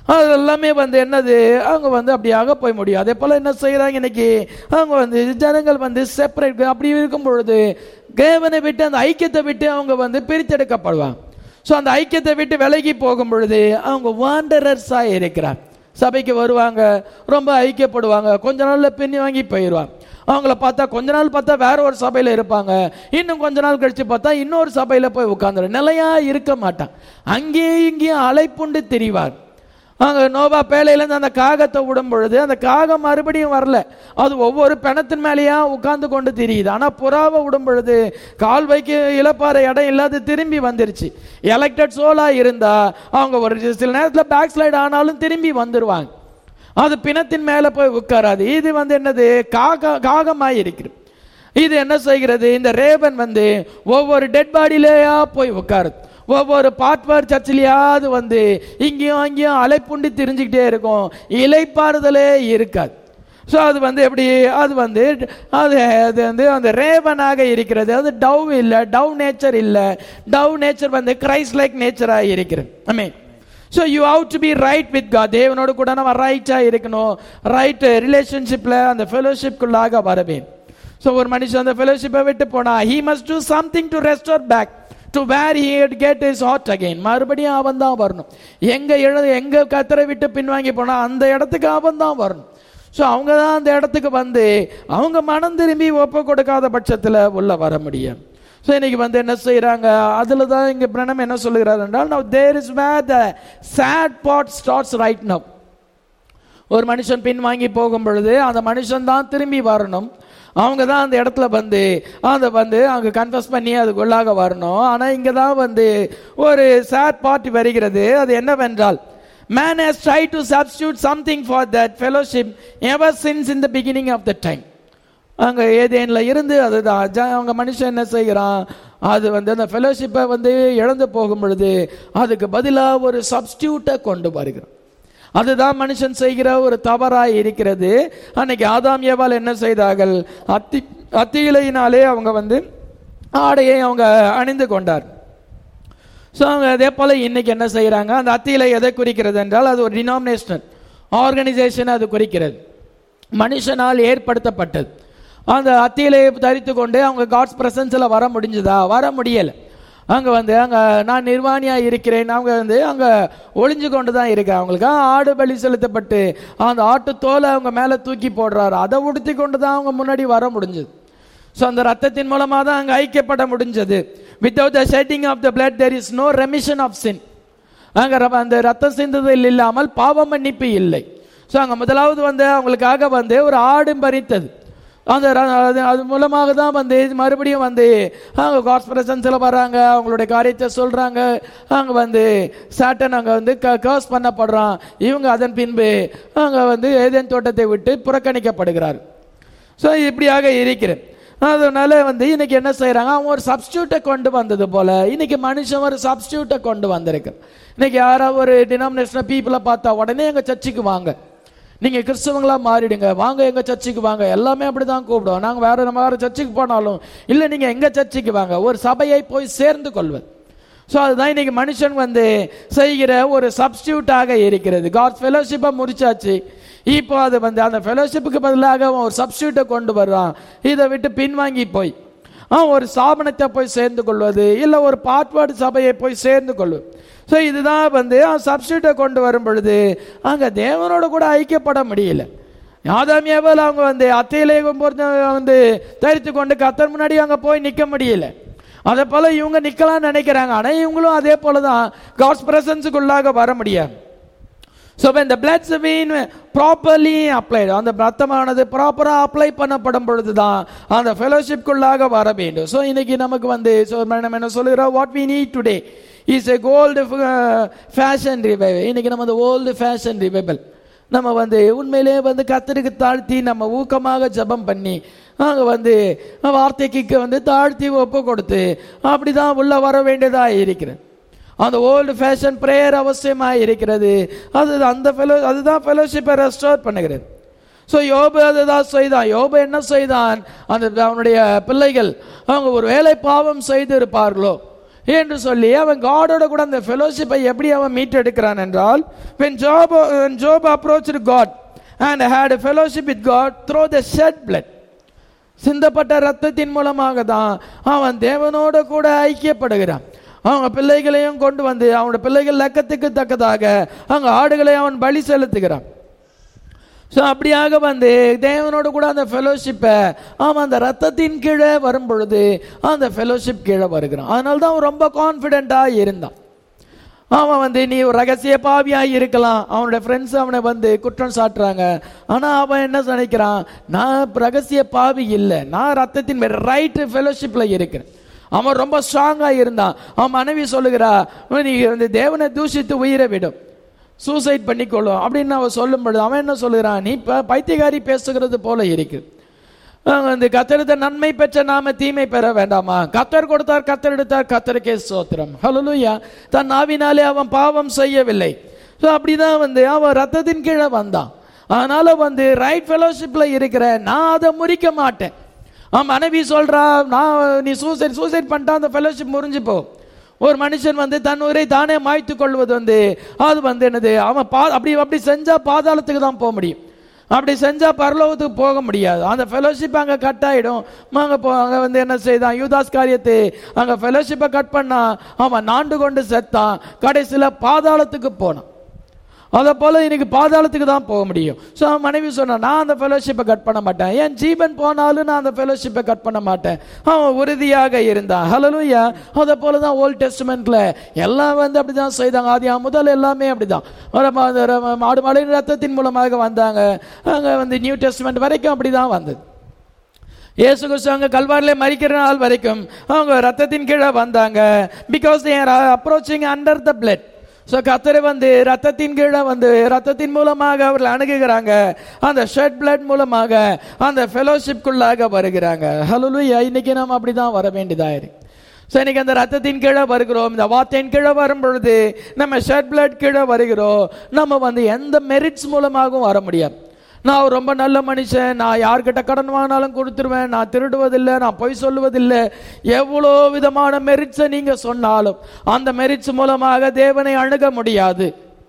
அது எல்லாமே வந்து என்னது அவங்க வந்து அப்படியாக போய் முடியும் அதே போல என்ன செய்யறாங்க இன்னைக்கு அவங்க வந்து ஜனங்கள் வந்து செப்பரேட் அப்படி இருக்கும் பொழுது தேவனை விட்டு அந்த ஐக்கியத்தை விட்டு அவங்க வந்து பிரித்தெடுக்கப்படுவாங்க ஸோ அந்த ஐக்கியத்தை விட்டு விலகி போகும் பொழுது அவங்க வாண்டரர்ஸாக இருக்கிறார் சபைக்கு வருவாங்க ரொம்ப ஐக்கியப்படுவாங்க கொஞ்ச நாள்ல பின்னி வாங்கி போயிடுவாங்க அவங்கள பார்த்தா கொஞ்ச நாள் பார்த்தா வேற ஒரு சபையில இருப்பாங்க இன்னும் கொஞ்ச நாள் கழிச்சு பார்த்தா இன்னொரு சபையில போய் உட்கார்ந்து நிலையா இருக்க மாட்டான் அங்கேயும் இங்கேயும் அலைப்புண்டு திரிவார் அங்க நோவா பேழையிலேருந்து அந்த காகத்தை விடும் பொழுது அந்த காகம் மறுபடியும் வரல அது ஒவ்வொரு பிணத்தின் மேலேயா உட்கார்ந்து கொண்டு திரியுது ஆனா புறாவை விடும் பொழுது கால் வைக்க இழப்பாற இடம் இல்லாத திரும்பி வந்துருச்சு எலெக்டட் சோலா இருந்தா அவங்க ஒரு சில நேரத்தில் பேக் ஸ்லைடு ஆனாலும் திரும்பி வந்துருவாங்க அது பிணத்தின் மேல போய் உட்காராது இது வந்து என்னது காக காகமாய் இருக்கிறது இது என்ன செய்கிறது இந்த ரேபன் வந்து ஒவ்வொரு டெட் பாடியிலேயா போய் உட்காருது ஒவ்வொரு பாட்வார் சர்ச்சிலையாவது வந்து இங்கேயும் அங்கேயும் அலைப்புண்டி திரிஞ்சுக்கிட்டே இருக்கும் இலைப்பாறுதலே இருக்காது ஸோ அது வந்து எப்படி அது வந்து அது அது வந்து அந்த ரேவனாக இருக்கிறது அது டவ் இல்லை டவ் நேச்சர் இல்லை டவ் நேச்சர் வந்து கிரைஸ்ட் லைக் நேச்சராக இருக்கிறது I mean so you have to be right with God தேவனோடு கூட நம்ம ரைட்டாக இருக்கணும் ரைட் ரிலேஷன்ஷிப்பில் அந்த ஃபெலோஷிப்குள்ளாக வரவேன் ஸோ ஒரு மனுஷன் அந்த ஃபெலோஷிப்பை விட்டு போனா he must do something to restore back to where he get is hot again மறுபடியும் அவன் தான் வரணும் எங்க எழு எங்க கத்தரை விட்டு பின்வாங்கி போனா அந்த இடத்துக்கு அவன் தான் வரணும் ஸோ அவங்க தான் அந்த இடத்துக்கு வந்து அவங்க மனம் திரும்பி ஒப்பு கொடுக்காத பட்சத்தில் உள்ள வர முடியும் ஸோ இன்னைக்கு வந்து என்ன செய்கிறாங்க அதில் தான் இங்கே பிரணம் என்ன சொல்லுகிறார் என்றால் now there is where the sad part starts right now ஒரு மனுஷன் பின் வாங்கி போகும் பொழுது அந்த மனுஷன் தான் திரும்பி வரணும் அவங்க தான் அந்த இடத்துல வந்து அதை வந்து அங்கே கன்ஃபஸ் பண்ணி அதுக்குள்ளாக வரணும் ஆனால் இங்கே தான் வந்து ஒரு சேட் பார்ட்டி வருகிறது அது என்னவென்றால் man has try to substitute something for that fellowship ever since in the beginning of the time அங்கே ஏதேனில் இருந்து அதுதான் ஜ- அவங்க மனுஷன் என்ன செய்கிறான் அது வந்து அந்த ஃபெலோஷிப்பை வந்து இழந்து போகும் பொழுது அதுக்கு பதிலாக ஒரு சப்ஸ்டியூட்டை கொண்டு வருகிறான் அதுதான் மனுஷன் செய்கிற ஒரு தவறாய் இருக்கிறது அன்னைக்கு ஆதாம் ஏவாள் என்ன செய்தார்கள் அத்தி அத்தி இலையினாலே அவங்க வந்து ஆடையை அவங்க அணிந்து கொண்டார் ஸோ அவங்க அதே போல இன்னைக்கு என்ன செய்கிறாங்க அந்த அத்தியிலை எதை குறிக்கிறது என்றால் அது ஒரு டினாமினேஷனல் ஆர்கனைசேஷன் அது குறிக்கிறது மனுஷனால் ஏற்படுத்தப்பட்டது அந்த அத்தியிலையை தரித்து கொண்டு அவங்க காட்ஸ் பிரசன்ஸில் வர முடிஞ்சுதா வர முடியலை அங்கே வந்து அங்கே நான் நிர்வாணியாக இருக்கிறேன் அவங்க வந்து அங்கே ஒளிஞ்சு கொண்டு தான் இருக்கேன் அவங்களுக்கு ஆடு பலி செலுத்தப்பட்டு அந்த ஆட்டு தோலை அவங்க மேலே தூக்கி போடுறாரு அதை உடுத்தி கொண்டு தான் அவங்க முன்னாடி வர முடிஞ்சது ஸோ அந்த ரத்தத்தின் மூலமாக தான் அங்கே ஐக்கியப்பட முடிஞ்சது without the shedding of the blood there is no remission of sin அங்கே அந்த ரத்தம் சிந்துதல் இல்லாமல் பாவ மன்னிப்பு இல்லை ஸோ அங்கே முதலாவது வந்து அவங்களுக்காக வந்து ஒரு ஆடு பறித்தது அந்த ர- அது அது மூலமாக தான் வந்து மறுபடியும் வந்து அவங்க காட்ஸ் பிரசன்ஸில் வராங்க அவங்களுடைய காரியத்தை சொல்கிறாங்க அங்கே வந்து சாட்டன் அங்கே வந்து க கர்ஸ் பண்ணப்படுறான் இவங்க அதன் பின்பு அங்கே வந்து ஏதேன் தோட்டத்தை விட்டு புறக்கணிக்கப்படுகிறார் ஸோ இப்படியாக இருக்கிறது அதனால வந்து இன்னைக்கு என்ன செய்றாங்க அவங்க ஒரு சப்ஸ்டியூட்டை கொண்டு வந்தது போல இன்னைக்கு மனுஷன் ஒரு சப்ஸ்டியூட்டை கொண்டு வந்திருக்கு இன்னைக்கு யாராவது ஒரு டினாமினேஷன் பீப்புளை பார்த்தா உடனே எங்க சர்ச்சுக்கு வாங்க நீங்க கிறிஸ்தவங்களா மாறிடுங்க வாங்க எங்க சர்ச்சுக்கு வாங்க எல்லாமே அப்படிதான் கூப்பிடுவோம் நாங்க வேற நம்ம வேற சர்ச்சுக்கு போனாலும் இல்ல நீங்க எங்க சர்ச்சுக்கு வாங்க ஒரு சபையை போய் சேர்ந்து கொள்வது ஸோ அதுதான் இன்னைக்கு மனுஷன் வந்து செய்கிற ஒரு சப்ஸ்டியூட்டாக இருக்கிறது காட் ஃபெலோஷிப்பை முடிச்சாச்சு இப்போ அது வந்து அந்த ஃபெலோஷிப்புக்கு பதிலாக அவன் ஒரு சப்ஸ்டியூட்டை கொண்டு வர்றான் இதை விட்டு பின்வாங்கி போய் அவன் ஒரு ஸ்தாபனத்தை போய் சேர்ந்து கொள்வது இல்லை ஒரு பாட்வாடு சபையை போய் சேர்ந்து கொள்வது ஸோ இதுதான் வந்து அவன் சப்ஸ்டியூட்டை கொண்டு வரும் பொழுது அங்கே தேவனோட கூட ஐக்கியப்பட முடியல ஆதாம் ஏவாள் அவங்க வந்து அத்தையிலேயும் பொறுத்த வந்து தரித்து கொண்டு கத்தர் முன்னாடி அங்கே போய் நிற்க முடியல அதே போல இவங்க நிற்கலாம்னு நினைக்கிறாங்க ஆனால் இவங்களும் அதே போல தான் காட்ஸ் பிரசன்ஸுக்குள்ளாக வர முடியாது so when the blood's been properly applied அந்த ரத்தமானது ப்ராப்பராக அப்ளை பண்ணப்படும் பொழுது தான் அந்த ஃபெலோஷிப்குள்ளாக வர வேண்டும் ஸோ இன்னைக்கு நமக்கு வந்து ஸோ நம்ம என்ன சொல்லுகிறோம் what we need today is a old fashion revival இன்னைக்கு நம்ம அந்த ஓல்டு ஃபேஷன் ரிவைவல் நம்ம வந்து உண்மையிலே வந்து கத்தருக்கு தாழ்த்தி நம்ம ஊக்கமாக ஜெபம் பண்ணி அங்கே வந்து வார்த்தைக்கு வந்து தாழ்த்தி ஒப்பு கொடுத்து அப்படிதான் உள்ள வர வேண்டியதா இருக்கிறது அந்த ஓல்டு ஃபேஷன் ப்ரேயர் அவசியமாக இருக்கிறது அது அந்த ஃபெலோ அதுதான் ஃபெலோஷிப்பை ரெஸ்டோர் பண்ணுகிறது ஸோ யோபு அதுதான் செய்தான் யோபு என்ன செய்தான் அந்த அவனுடைய பிள்ளைகள் அவங்க ஒரு வேலை பாவம் செய்து இருப்பார்களோ என்று சொல்லி அவன் காடோட கூட அந்த ஃபெலோஷிப்பை எப்படி அவன் மீட்டெடுக்கிறான் என்றால் when job when job approached god and had a fellowship with god through the shed blood சிந்தப்பட்ட ரத்தத்தின் மூலமாக தான் அவன் தேவனோட கூட ஐக்கியப்படுகிறான் அவங்க பிள்ளைகளையும் கொண்டு வந்து அவனோட பிள்ளைகள் லக்கத்துக்கு தக்கதாக அவங்க ஆடுகளை அவன் பலி செலுத்துகிறான் ஸோ அப்படியாக வந்து தேவனோட கூட அந்த ஃபெலோஷிப்பை அவன் அந்த ரத்தத்தின் கீழே வரும் பொழுது அந்த ஃபெலோஷிப் கீழே வருகிறான் அதனால தான் அவன் ரொம்ப கான்ஃபிடென்ட்டாக இருந்தான் அவன் வந்து நீ ஒரு ரகசிய பாவியாக இருக்கலாம் அவனோட ஃப்ரெண்ட்ஸ் அவனை வந்து குற்றம் சாட்டுறாங்க ஆனால் அவன் என்ன நினைக்கிறான் நான் ரகசிய பாவி இல்லை நான் ரத்தத்தின் ரைட் ஃபெலோஷிப்பில் இருக்கிறேன் அவன் ரொம்ப ஸ்ட்ராங்காக இருந்தான் அவன் மனைவி சொல்லுகிறா நீ வந்து தேவனை தூஷித்து உயிரை விடும் சூசைட் பண்ணிக்கொள்ளும் அப்படின்னு அவன் சொல்லும் பொழுது அவன் என்ன சொல்லுகிறான் நீ ப- பைத்தியக்காரி பேசுகிறது போல இருக்கு அஹ் வந்து கத்தெடுத்த நன்மை பெற்ற நாம தீமை பெற வேண்டாமா கத்தர் கொடுத்தார் கத்தர் எடுத்தார் கத்தருக்கே சோத்திரம் ஹalleluya தன் நாவினாலே அவன் பாவம் செய்யவில்லை ஸோ அப்படிதான் வந்து அவன் ரத்தத்தின் கீழே வந்தான் அதனால வந்து ரைட் ஃபெலோஷிப்ல இருக்கிற நான் அதை முறிக்க மாட்டேன் அவன் மனைவி சொல்றா நான் நீ சூசைட் சூசைட் பண்ணிட்டா அந்த ஃபெலோஷிப் முறிஞ்சு போ ஒரு மனுஷன் வந்து தன் உயிரை தானே மாய்த்து கொள்வது வந்து அது வந்து என்னது அவன் பா அப்படி அப்படி செஞ்சா பாதாளத்துக்கு தான் போக முடியும் அப்படி செஞ்சா பரலோகத்துக்கு போக முடியாது அந்த ஃபெலோஷிப் அங்க கட் ஆயிடும் அங்க போ அங்க வந்து என்ன செய்தான் யூதாஸ் காரியத்தை அங்க ஃபெலோஷிப்பை கட் பண்ணா அவன் நாண்டு கொண்டு செத்தான் கடைசியில பாதாளத்துக்கு போனான் அதை போல இன்னைக்கு பாதாளத்துக்கு தான் போக முடியும் ஸோ அவன் மனைவி சொன்னான் நான் அந்த ஃபெலோஷிப்பை கட் பண்ண மாட்டேன் என் ஜீவன் போனாலும் நான் அந்த ஃபெலோஷிப்பை கட் பண்ண மாட்டேன் அவன் உறுதியாக இருந்தான் ஹலலூயா அதை போல தான் ஓல்ட் டெஸ்ட்மெண்ட்ல எல்லாம் வந்து அப்படிதான் செய்தாங்க ஆதி முதல் எல்லாமே அப்படிதான் ஒரு ம- அந்த ர- மாடு மலையின் ரத்தத்தின் மூலமாக வந்தாங்க அங்க வந்து நியூ டெஸ்ட்மெண்ட் வரைக்கும் அப்படிதான் வந்தது இயேசு கிறிஸ்து அங்க கல்வாரிலே மறிக்கிற நாள் வரைக்கும் அவங்க ரத்தத்தின் கீழே வந்தாங்க because they are approaching under the blood so கத்தரை வந்து ரத்தத்தின் கீழே வந்து ரத்தத்தின் மூலமாக அவர்கள் அணுகுகிறாங்க அந்த ஷெட் பிளட் மூலமாக அந்த ஃபெலோஷிப்குள்ளாக வருகிறாங்க ஹலோலுயா இன்னைக்கு நாம் அப்படிதான் வர வேண்டியதா இருக்கு ஸோ இன்னைக்கு அந்த ரத்தத்தின் கீழே வருகிறோம் இந்த வார்த்தையின் கீழே வரும் பொழுது நம்ம ஷெட் பிளட் கீழே வருகிறோம் நம்ம வந்து எந்த மெரிட்ஸ் மூலமாகவும் வர முடியாது நான் ரொம்ப நல்ல மனுஷன் நான் யார்கிட்ட கடன் வாங்கினாலும் கொடுத்துருவேன் நான் திருடுவதில்லை நான் பொய் சொல்லுவதில்லை எவ்வளோ விதமான மெரிட்ஸை நீங்க சொன்னாலும் அந்த மெரிட்ஸ் மூலமாக தேவனை அணுக முடியாது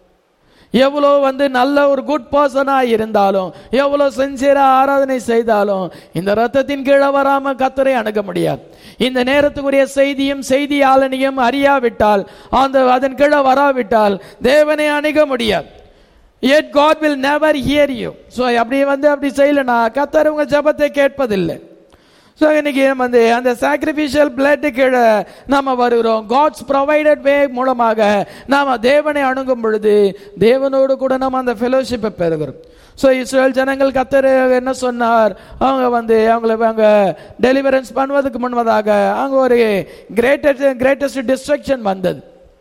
எவ்வளோ வந்து நல்ல ஒரு குட் பர்சனா இருந்தாலும் எவ்வளோ சின்சியரா ஆராதனை செய்தாலும் இந்த ரத்தத்தின் கீழே வராம கத்தரை அணுக முடியாது இந்த நேரத்துக்குரிய செய்தியும் செய்தியாளனையும் அறியாவிட்டால் அந்த அதன் கீழே வராவிட்டால் தேவனை அணுக முடியாது yet God will never hear you so அப்படி வந்து அப்படி செய்யலனா கத்தர் உங்க ஜெபத்தை கேட்பதில்லை ஸோ இன்னைக்கு நம்ம வந்து அந்த சாக்ரிஃபிஷியல் பிளட் கீழே நாம வருகிறோம் காட்ஸ் ப்ரொவைடட் வே மூலமாக நாம தேவனை அணுகும் பொழுது தேவனோடு கூட நம்ம அந்த ஃபெலோஷிப்பை பெறுகிறோம் ஸோ இஸ்ரேல் ஜனங்கள் கத்தர் என்ன சொன்னார் அவங்க வந்து அவங்கள அவங்க டெலிவரன்ஸ் பண்ணுவதற்கு முன்பதாக அங்க ஒரு கிரேட்டஸ்ட் கிரேட்டஸ்ட் டிஸ்ட்ரக்ஷன் வந்தது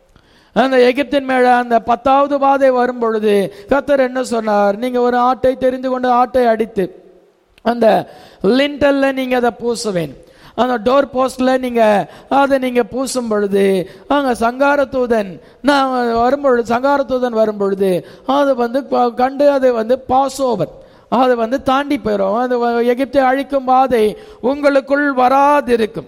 அந்த எகிப்தின் மேல அந்த பத்தாவது பாதை வரும் பொழுது கத்தர் என்ன சொன்னார் நீங்க ஒரு ஆட்டை தெரிந்து கொண்டு ஆட்டை அடித்து அந்த லிண்டல்ல நீங்க அதை பூச வேணும் அந்த டோர் போஸ்ட்ல நீங்க அதை நீங்க பூசும் பொழுது அங்க சங்கார தூதன் நான் வரும்பொழுது சங்கார தூதன் வரும் பொழுது அது வந்து ப- கண்டு அது வந்து பாஸ் ஓவர் அது வந்து தாண்டி போயிடும் அது வ- எகிப்தை அழிக்கும் பாதை உங்களுக்குள் வராதிருக்கும்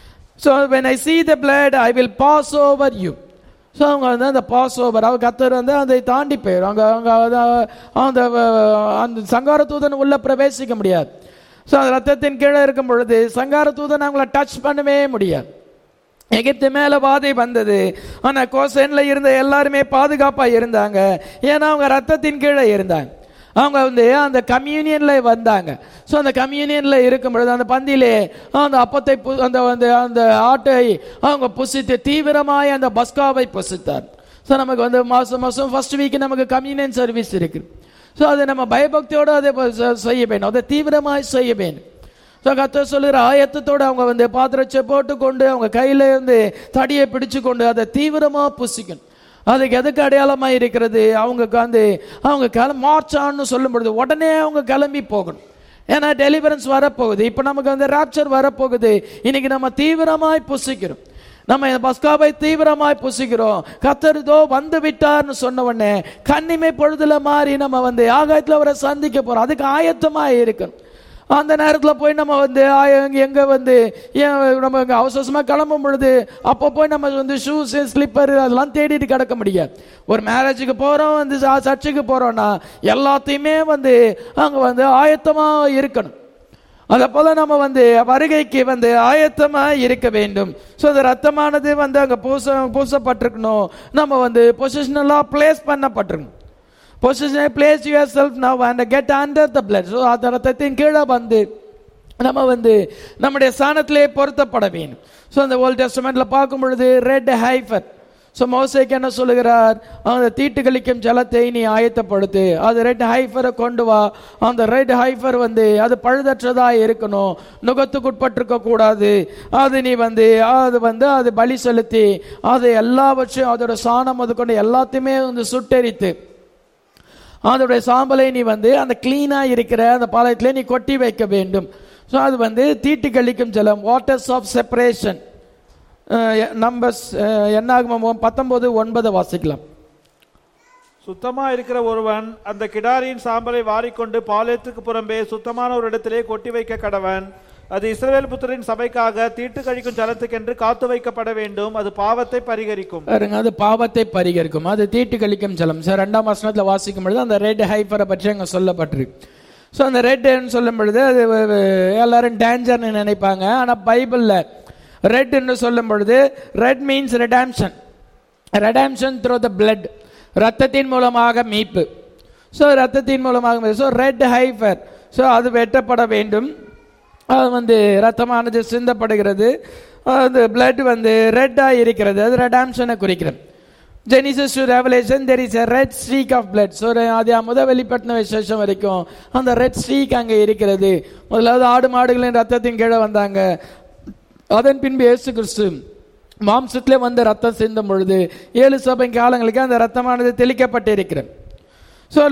so when I see the blood I will pass over you so அவங்க வந்து அந்த பாஸ் ஓவர் அவங்க கத்தர் வந்து அதை தாண்டி போயிடும் அங்கே அங்கே அந்த அஹ், அந்த சங்கார தூதன் உள்ள பிரவேசிக்க முடியாது ஸோ அந்த ரத்தத்தின் கீழே இருக்கும் பொழுது சங்கார தூதன் அவங்கள டச் பண்ணவே முடியாது எகிப்து மேல பாதை வந்தது ஆனா கோசன்ல இருந்த எல்லாருமே பாதுகாப்பா இருந்தாங்க ஏன்னா அவங்க ரத்தத்தின் கீழே இருந்தாங்க அவங்க வந்து அந்த கம்யூனியன்ல வந்தாங்க ஸோ அந்த கம்யூனியன்ல இருக்கும் பொழுது அந்த பந்தியிலே அந்த அப்பத்தை பு- அந்த அந்த அந்த ஆட்டை அவங்க புசித்து தீவிரமாய் அந்த பஸ்காவை புசித்தார் ஸோ நமக்கு வந்து மாசம் மாசம் ஃபர்ஸ்ட் வீக் நமக்கு கம்யூனியன் சர்வீஸ் இருக்கு ஸோ அதை நம்ம பயபக்தியோடு அதை ப- செ- செய்ய வேணும் அதை தீவிரமாய் செய்ய வேணும் ஸோ கத்த சொல்லுற ஆயத்தத்தோடு அவங்க வந்து பாத்திரச்சை போட்டு கொண்டு அவங்க கையில இருந்து தடியை பிடிச்சு கொண்டு அதை தீவிரமா புசிக்கணும் அதுக்கு எதுக்கு அடையாளமா இருக்கிறது அவங்க வந்து அவங்க கிளம்ப மார்ச் ஆன்னு சொல்லும் பொழுது உடனே அவங்க கிளம்பி போகணும் ஏன்னா டெலிவரன்ஸ் வரப்போகுது இப்போ நமக்கு வந்து ராப்சர் வரப்போகுது இன்னைக்கு நம்ம தீவிரமாய் புசிக்கிறோம் நம்ம இந்த பஸ்காவை தீவிரமாய் புசிக்கிறோம் கத்தருதோ வந்து விட்டார்னு சொன்ன உடனே கண்ணிமை பொழுதுல மாறி நம்ம வந்து ஆகாயத்துல அவரை சந்திக்க போறோம் அதுக்கு ஆயத்தமா இருக்கணும் அந்த நேரத்தில் போய் நம்ம வந்து ஆ, எங்க- எங்க வந்து ஏன் நம்ம இங்க அவசரமா கிளம்பும் பொழுது அப்போ போய் நம்ம வந்து ஷூஸ் ஸ்லிப்பர் அதெல்லாம் தேடிட்டு கிடக்க முடியாது ஒரு மேரேஜுக்கு போறோம் வந்து ச- சர்ச்சுக்கு போறோம்னா எல்லாத்தையுமே வந்து அங்க வந்து ஆயத்தமா இருக்கணும் அதை போல நம்ம வந்து வருகைக்கு வந்து ஆயத்தமா இருக்க வேண்டும் ஸோ அந்த ரத்தமானது வந்து அங்க பூச பூசப்பட்டிருக்கணும் நம்ம வந்து பொசிஷனலாக பிளேஸ் பண்ணப்பட்டிருக்கணும் position place yourself now and get under the blood so அந்த ரத்தத்தின் கீழே வந்து நம்ம வந்து நம்முடைய ஸ்தானத்திலே பொருத்தப்பட வேண்டும் ஸோ அந்த ஓல்ட் டெஸ்டமெண்ட்ல பார்க்கும் பொழுது ரெட் ஹைஃபர் ஸோ மோசைக்கு என்ன சொல்லுகிறார் அந்த தீட்டு கழிக்கும் ஜலத்தை நீ ஆயத்தப்படுத்து அது ரெட் ஹைஃபரை கொண்டு வா அந்த ரெட் ஹைஃபர் வந்து அது பழுதற்றதா இருக்கணும் நுகத்துக்குட்பட்டிருக்க கூடாது அது நீ வந்து அது வந்து அது பலி செலுத்தி அது எல்லாவற்றையும் அதோட சாணம் அது கொண்டு எல்லாத்தையுமே வந்து சுட்டெரித்து அதோடைய சாம்பலை நீ வந்து அந்த கிளீனா இருக்கிற அந்த பாளையத்திலே நீ கொட்டி வைக்க வேண்டும் ஸோ அது வந்து தீட்டு கழிக்கும் ஜலம் வாட்டர்ஸ் ஆஃப் செப்பரேஷன் நம்பர்ஸ் என்னாகும் பத்தொன்பது ஒன்பது வாசிக்கலாம் சுத்தமா இருக்கிற ஒருவன் அந்த கிடாரியின் சாம்பலை வாரிக்கொண்டு பாளையத்துக்கு புறம்பே சுத்தமான ஒரு இடத்திலே கொட்டி வைக்க கடவன் அது இஸ்ரவேல் புத்திரின் சபைக்காக தீட்டு கழிக்கும் ஜலத்துக்கென்று காத்து வைக்கப்பட வேண்டும் அது பாவத்தை பரிகரிக்கும் பாருங்க அது பாவத்தை பரிகரிக்கும் அது தீட்டு கழிக்கும் ஜலம் சார் ரெண்டாம் வசனத்தில் வாசிக்கும் பொழுது அந்த ரெட் ஹைஃபரை பற்றி அங்கே சொல்லப்பட்டிருக்கு ஸோ அந்த ரெட்னு சொல்லும் பொழுது அது வ- வ- எல்லாரும் டேஞ்சர்னு நினைப்பாங்க ஆனால் பைபிளில் ரெட்னு சொல்லும் பொழுது red means redemption redemption through the blood ரத்தத்தின் மூலமாக மீட்பு ஸோ ரத்தத்தின் மூலமாக ஸோ ரெட் ஹைஃபர் ஸோ அது வெட்டப்பட வேண்டும் அது வந்து ரத்தமானது சிந்தப்படுகிறது அது பிளட் வந்து ரெட்டாக இருக்கிறது அது ரெடாம்ஷனை குறிக்கிறது Genesis to Revelation there is a red streak of blood so அது முத வெளிப்பட்டின விசேஷம் வரைக்கும் அந்த ரெட் ஸ்ட்ரீக் அங்கே இருக்கிறது முதலாவது ஆடு மாடுகளின் ரத்தத்தின் கீழே வந்தாங்க அதன் பின்பு இயேசு கிறிஸ்து மாம்சத்திலே வந்த ரத்தம் சிந்தும் பொழுது ஏழு சபை காலங்களுக்கு அந்த ரத்தமானது தெளிக்கப்பட்டு இருக்கிறது ஸோ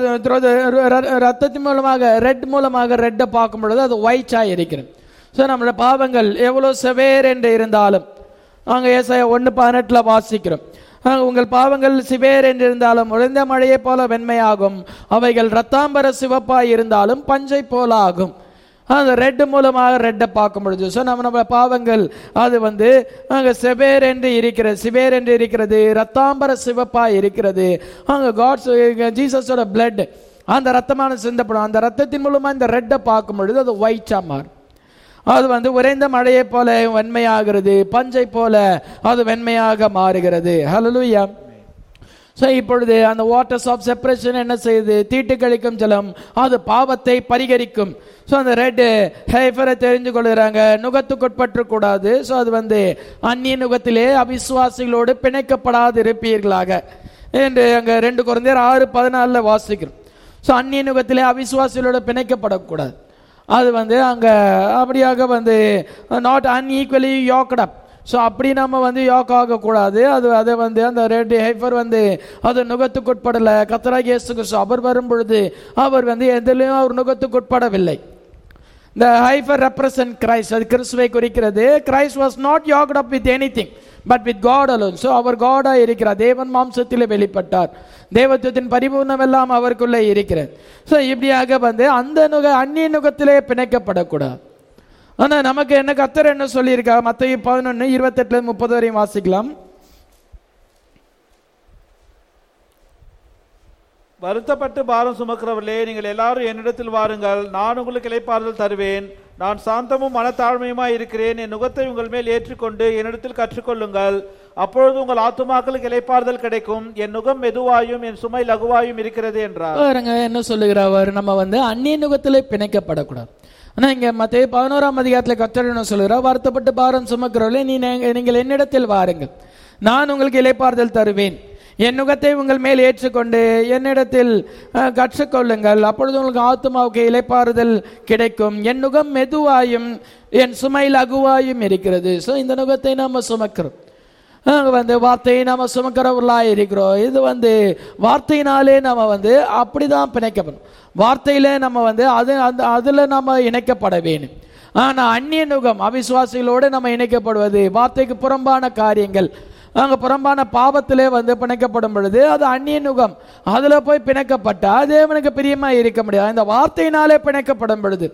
ரத்தத்தின் மூலமாக ரெட் மூலமாக ரெட்டை பார்க்கும் பொழுது அது ஒயிட்ஸாக இருக்கிறது ஸோ நம்மளோட பாவங்கள் எவ்வளோ செவேர் என்று இருந்தாலும் அங்கே ஏசாய ஒன்று பதினெட்டில் வாசிக்கிறோம் ஆக, உங்கள் பாவங்கள் சிவேர் என்று இருந்தாலும் உழைந்த மழையை போல வெண்மையாகும் அவைகள் ரத்தாம்பர சிவப்பாய் இருந்தாலும் பஞ்சை போல ஆகும் அந்த ரெட் மூலமாக ரெட்டை பார்க்கும் பொழுது ஸோ நம்ம நம்ம பாவங்கள் அது வந்து அங்கே செவேர் என்று இருக்கிறது சிவேர் என்று இருக்கிறது ரத்தாம்பர சிவப்பா இருக்கிறது அங்கே காட்ஸ் ஜீசஸோட பிளட் அந்த ரத்தமான சிந்தப்படும் அந்த ரத்தத்தின் மூலமா இந்த ரெட்டை பார்க்கும் பொழுது அது ஒயிட்டா மாறும் அது வந்து உறைந்த மழையை போல வெண்மையாகிறது பஞ்சை போல அது வெண்மையாக மாறுகிறது ஹalleluya ஸோ இப்பொழுது அந்த வாட்டர்ஸ் ஆஃப் செப்பரேஷன் என்ன செய்யுது தீட்டு கழிக்கும் ஜலம் அது பாவத்தை பரிகரிக்கும் ஸோ அந்த ரெட் ஹைஃபரை தெரிஞ்சு கொள்கிறாங்க நுகத்துக்குட்பற்று கூடாது ஸோ அது வந்து அந்நிய நுகத்திலே அவிசுவாசிகளோடு பிணைக்கப்படாது இருப்பீர்களாக என்று அங்கே ரெண்டு குழந்தையர் ஆறு பதினாலில் வாசிக்கிறோம் ஸோ அந்நிய நுகத்திலே அவிசுவாசிகளோடு பிணைக்கப்படக்கூடாது அது வந்து அங்கே அப்படியாக வந்து நாட் அன்ஈக்குவலி யோக்கட் அப் ஸோ அப்படி நம்ம வந்து யோக் ஆகக்கூடாது அது அதை வந்து அந்த ரெட் ஹைஃபர் வந்து அது நுகத்துக்குட்படலை கத்தராக இயேசு கிறிஸ்து அவர் வரும் பொழுது அவர் வந்து எதிலையும் அவர் நுகத்துக்குட்படவில்லை இந்த ஹைஃபர் ரெப்ரசன்ட் கிரைஸ்ட் அது கிறிஸ்துவை குறிக்கிறது Christ was not yoked up with anything but with God alone so அவர் காடா இருக்கிறார் தேவன் மாம்சத்திலே வெளிப்பட்டார் தேவத்துவத்தின் பரிபூர்ணம் எல்லாம் அவருக்குள்ளே இருக்கிறது ஸோ இப்படியாக வந்து அந்த நுக அந்நிய நுகத்திலே பிணைக்கப்படக்கூடாது ஆனா நமக்கு என்ன கத்தர் என்ன சொல்லியிருக்கா மத்திய பதினொன்று இருபத்தெட்டுல முப்பது வரையும் வாசிக்கலாம் வருத்தப்பட்டு பாரம் சுமக்கிறவர்களே நீங்கள் எல்லாரும் என்னிடத்தில் வாருங்கள் நான் உங்களுக்கு இளைப்பாறுதல் தருவேன் நான் சாந்தமும் மனத்தாழ்மையுமாய் இருக்கிறேன் என் நுகத்தை உங்கள் மேல் ஏற்றுக்கொண்டு என்னிடத்தில் கற்றுக்கொள்ளுங்கள் அப்பொழுது உங்கள் ஆத்துமாக்களுக்கு இளைப்பாறுதல் கிடைக்கும் என் நுகம் மெதுவாயும் என் சுமை லகுவாயும் இருக்கிறது என்றார் பாருங்க என்ன சொல்லுகிறவர் நம்ம வந்து அந்நிய நுகத்திலே பிணைக்கப்படக்கூடாது ஆனா இங்க மத்திய பதினோராம் அதிகாரத்துல கத்தர் என்ன சொல்லுகிறார் வருத்தப்பட்டு பாரம் சுமக்கிறவர்களே நீ நீங்கள் என்னிடத்தில் வாருங்கள் நான் உங்களுக்கு இளைப்பாறுதல் தருவேன் என் நுகத்தை உங்கள் மேல் ஏற்றுக்கொண்டு என்னிடத்தில் அஹ், கற்றுக்கொள்ளுங்கள் அப்பொழுது உங்களுக்கு ஆத்மாவுக்கு இளைப்பாறுதல் கிடைக்கும் என் நுகம் மெதுவாயும் என் சுமை லகுவாயும் இருக்கிறது ஸோ இந்த நுகத்தை நாம சுமக்கிறோம் நாங்க வந்து வார்த்தையை நாம சுமக்கிறவர்களா இருக்கிறோம் இது வந்து வார்த்தையினாலே நம்ம வந்து அப்படிதான் பிணைக்கப்படும் வார்த்தையில நம்ம வந்து அது அந்த அதுல நம்ம இணைக்கப்பட வேணும் ஆனா அந்நிய நுகம் அவிசுவாசிகளோடு நம்ம இணைக்கப்படுவது வார்த்தைக்கு புறம்பான காரியங்கள் அங்க புறம்பான பாவத்திலே வந்து பிணைக்கப்படும் பொழுது அது அந்நிய நுகம் அதுல போய் பிணைக்கப்பட்டா தேவனுக்கு பிரியமா இருக்க முடியாது இந்த வார்த்தையினாலே பிணைக்கப்படும் பொழுது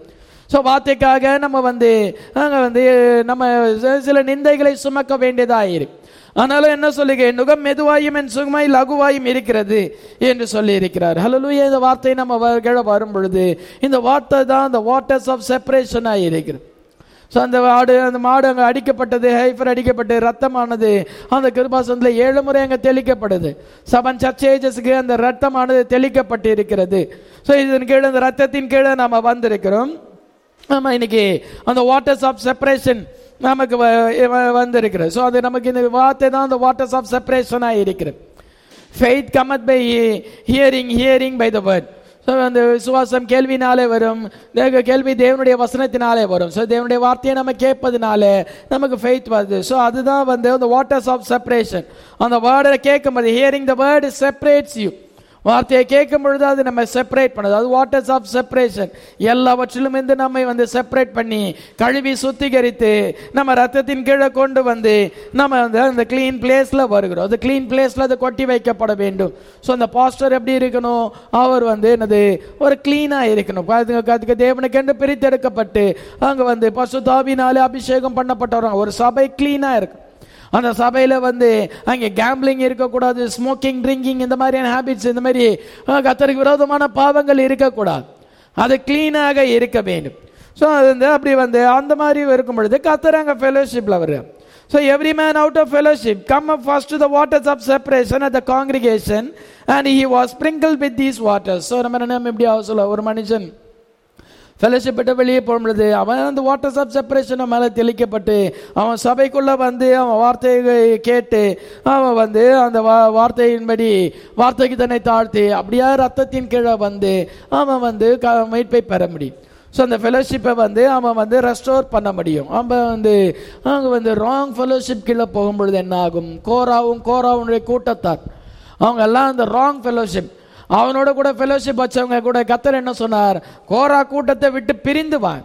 ஸோ வார்த்தைக்காக நம்ம வந்து அங்கே வந்து நம்ம சி- சில நிந்தைகளை சுமக்க வேண்டியதாக இருக்கு ஆனாலும் என்ன சொல்லுங்க என் நுகம் மெதுவாயும் என் சுகமாய் லகுவாயும் இருக்கிறது என்று சொல்லி இருக்கிறார் ஹலலூயா இந்த வார்த்தை நம்ம வ- கீழே வரும் பொழுது இந்த வார்த்தை தான் இந்த வாட்டர்ஸ் ஆஃப் செப்பரேஷனாக இருக்கிறது ஸோ அந்த ஆடு அந்த மாடு அங்கே அடிக்கப்பட்டது ஹைஃபர் அடிக்கப்பட்டு ரத்தமானது அந்த கிருபாசனத்தில் ஏழு முறை அங்கே தெளிக்கப்படுது செவன் சர்ச்சேஜஸ்க்கு அந்த ரத்தமானது தெளிக்கப்பட்டு இருக்கிறது ஸோ இதன் கீழே அந்த ரத்தத்தின் கீழே நாம் வந்திருக்கிறோம் ஆமா இன்னைக்கு அந்த வாட்டர்ஸ் ஆஃப் செப்பரேஷன் நமக்கு வ- வ- வந்திருக்கிறது ஸோ அது நமக்கு இந்த வார்த்தை தான் அந்த வாட்டர்ஸ் ஆஃப் செப்பரேஷனாக இருக்கிறது faith cometh by hearing hearing by the word so அந்த விசுவாசம் கேள்வினாலே வரும் தேவ- கேள்வி தேவனுடைய வசனத்தினாலே வரும் ஸோ தேவனுடைய வார்த்தையை நம்ம கேட்பதுனால நமக்கு ஃபெய்த் வருது ஸோ அதுதான் வந்து அந்த வாட்டர்ஸ் ஆஃப் செப்பரேஷன் அந்த வேர்டை கேட்கும்போது hearing the word separates you வார்த்தையை கேட்கும் பொழுது அது நம்ம செப்பரேட் பண்ணுது அது வாட்டர்ஸ் ஆஃப் செப்பரேஷன் எல்லாவற்றிலும் இருந்து நம்மை வந்து செப்பரேட் பண்ணி கழுவி சுத்திகரித்து நம்ம ரத்தத்தின் கீழே கொண்டு வந்து நம்ம வந்து அந்த க்ளீன் பிளேஸ்ல வருகிறோம் அது க்ளீன் பிளேஸ்ல அது கொட்டி வைக்கப்பட வேண்டும் ஸோ அந்த பாஸ்டர் எப்படி இருக்கணும் அவர் வந்து என்னது ஒரு கிளீனா இருக்கணும் அதுக்கு அதுக்கு தேவனுக்கென்று பிரித்தெடுக்கப்பட்டு அங்க வந்து பசுதாபினாலே அபிஷேகம் பண்ணப்பட்டவங்க ஒரு சபை கிளீனா இருக்கும் அந்த சபையில வந்து அங்கே கேம்பிளிங் இருக்கக்கூடாது ஸ்மோக்கிங் ட்ரிங்கிங் இந்த மாதிரியான ஹேபிட்ஸ் இந்த மாதிரி அஹ், கர்த்தருக்கு விரோதமான பாவங்கள் இருக்கக்கூடாது அது கிளீனாக இருக்க வேண்டும் ஸோ அது வந்து அப்படி வந்து அந்த மாதிரி இருக்கும் பொழுது கத்தர் அங்கே ஃபெலோஷிப்பில் வர்ற so every man out of fellowship come up first to the waters of separation at the congregation and he was sprinkle with these waters so நம்ம நம்ம எப்படி ஆக சொல்ல ஒரு மனுஷன் ஃபெலோஷிப் விட்டு வெளியே போகும் பொழுது அவன் அந்த வாட்டர்ஸ் ஆஃப் செப்பரேஷன் மேலே தெளிக்கப்பட்டு அவன் சபைக்குள்ள வந்து அவன் வார்த்தையை கேட்டு அவன் வந்து அந்த வா- வார்த்தையின்படி வார்த்தைக்கு தன்னை தாழ்த்தி அப்படியே ரத்தத்தின் கீழே வந்து அவன் வந்து க மீட்பை பெற முடியும் ஸோ அந்த ஃபெலோஷிப்பை வந்து அவன் வந்து ரெஸ்டோர் பண்ண முடியும் அவன் வந்து அங்கே வந்து ராங் ஃபெலோஷிப் கீழே போகும்பொழுது என்ன ஆகும் கோராவும் கோராவுடைய கூட்டத்தார் அவங்க எல்லாம் அந்த ராங் ஃபெலோஷிப் அவனோட கூட ஃபெலோஷிப் வச்சவங்க கூட கத்தர் என்ன சொன்னார் கோரா கூட்டத்தை விட்டு பிரிந்து வா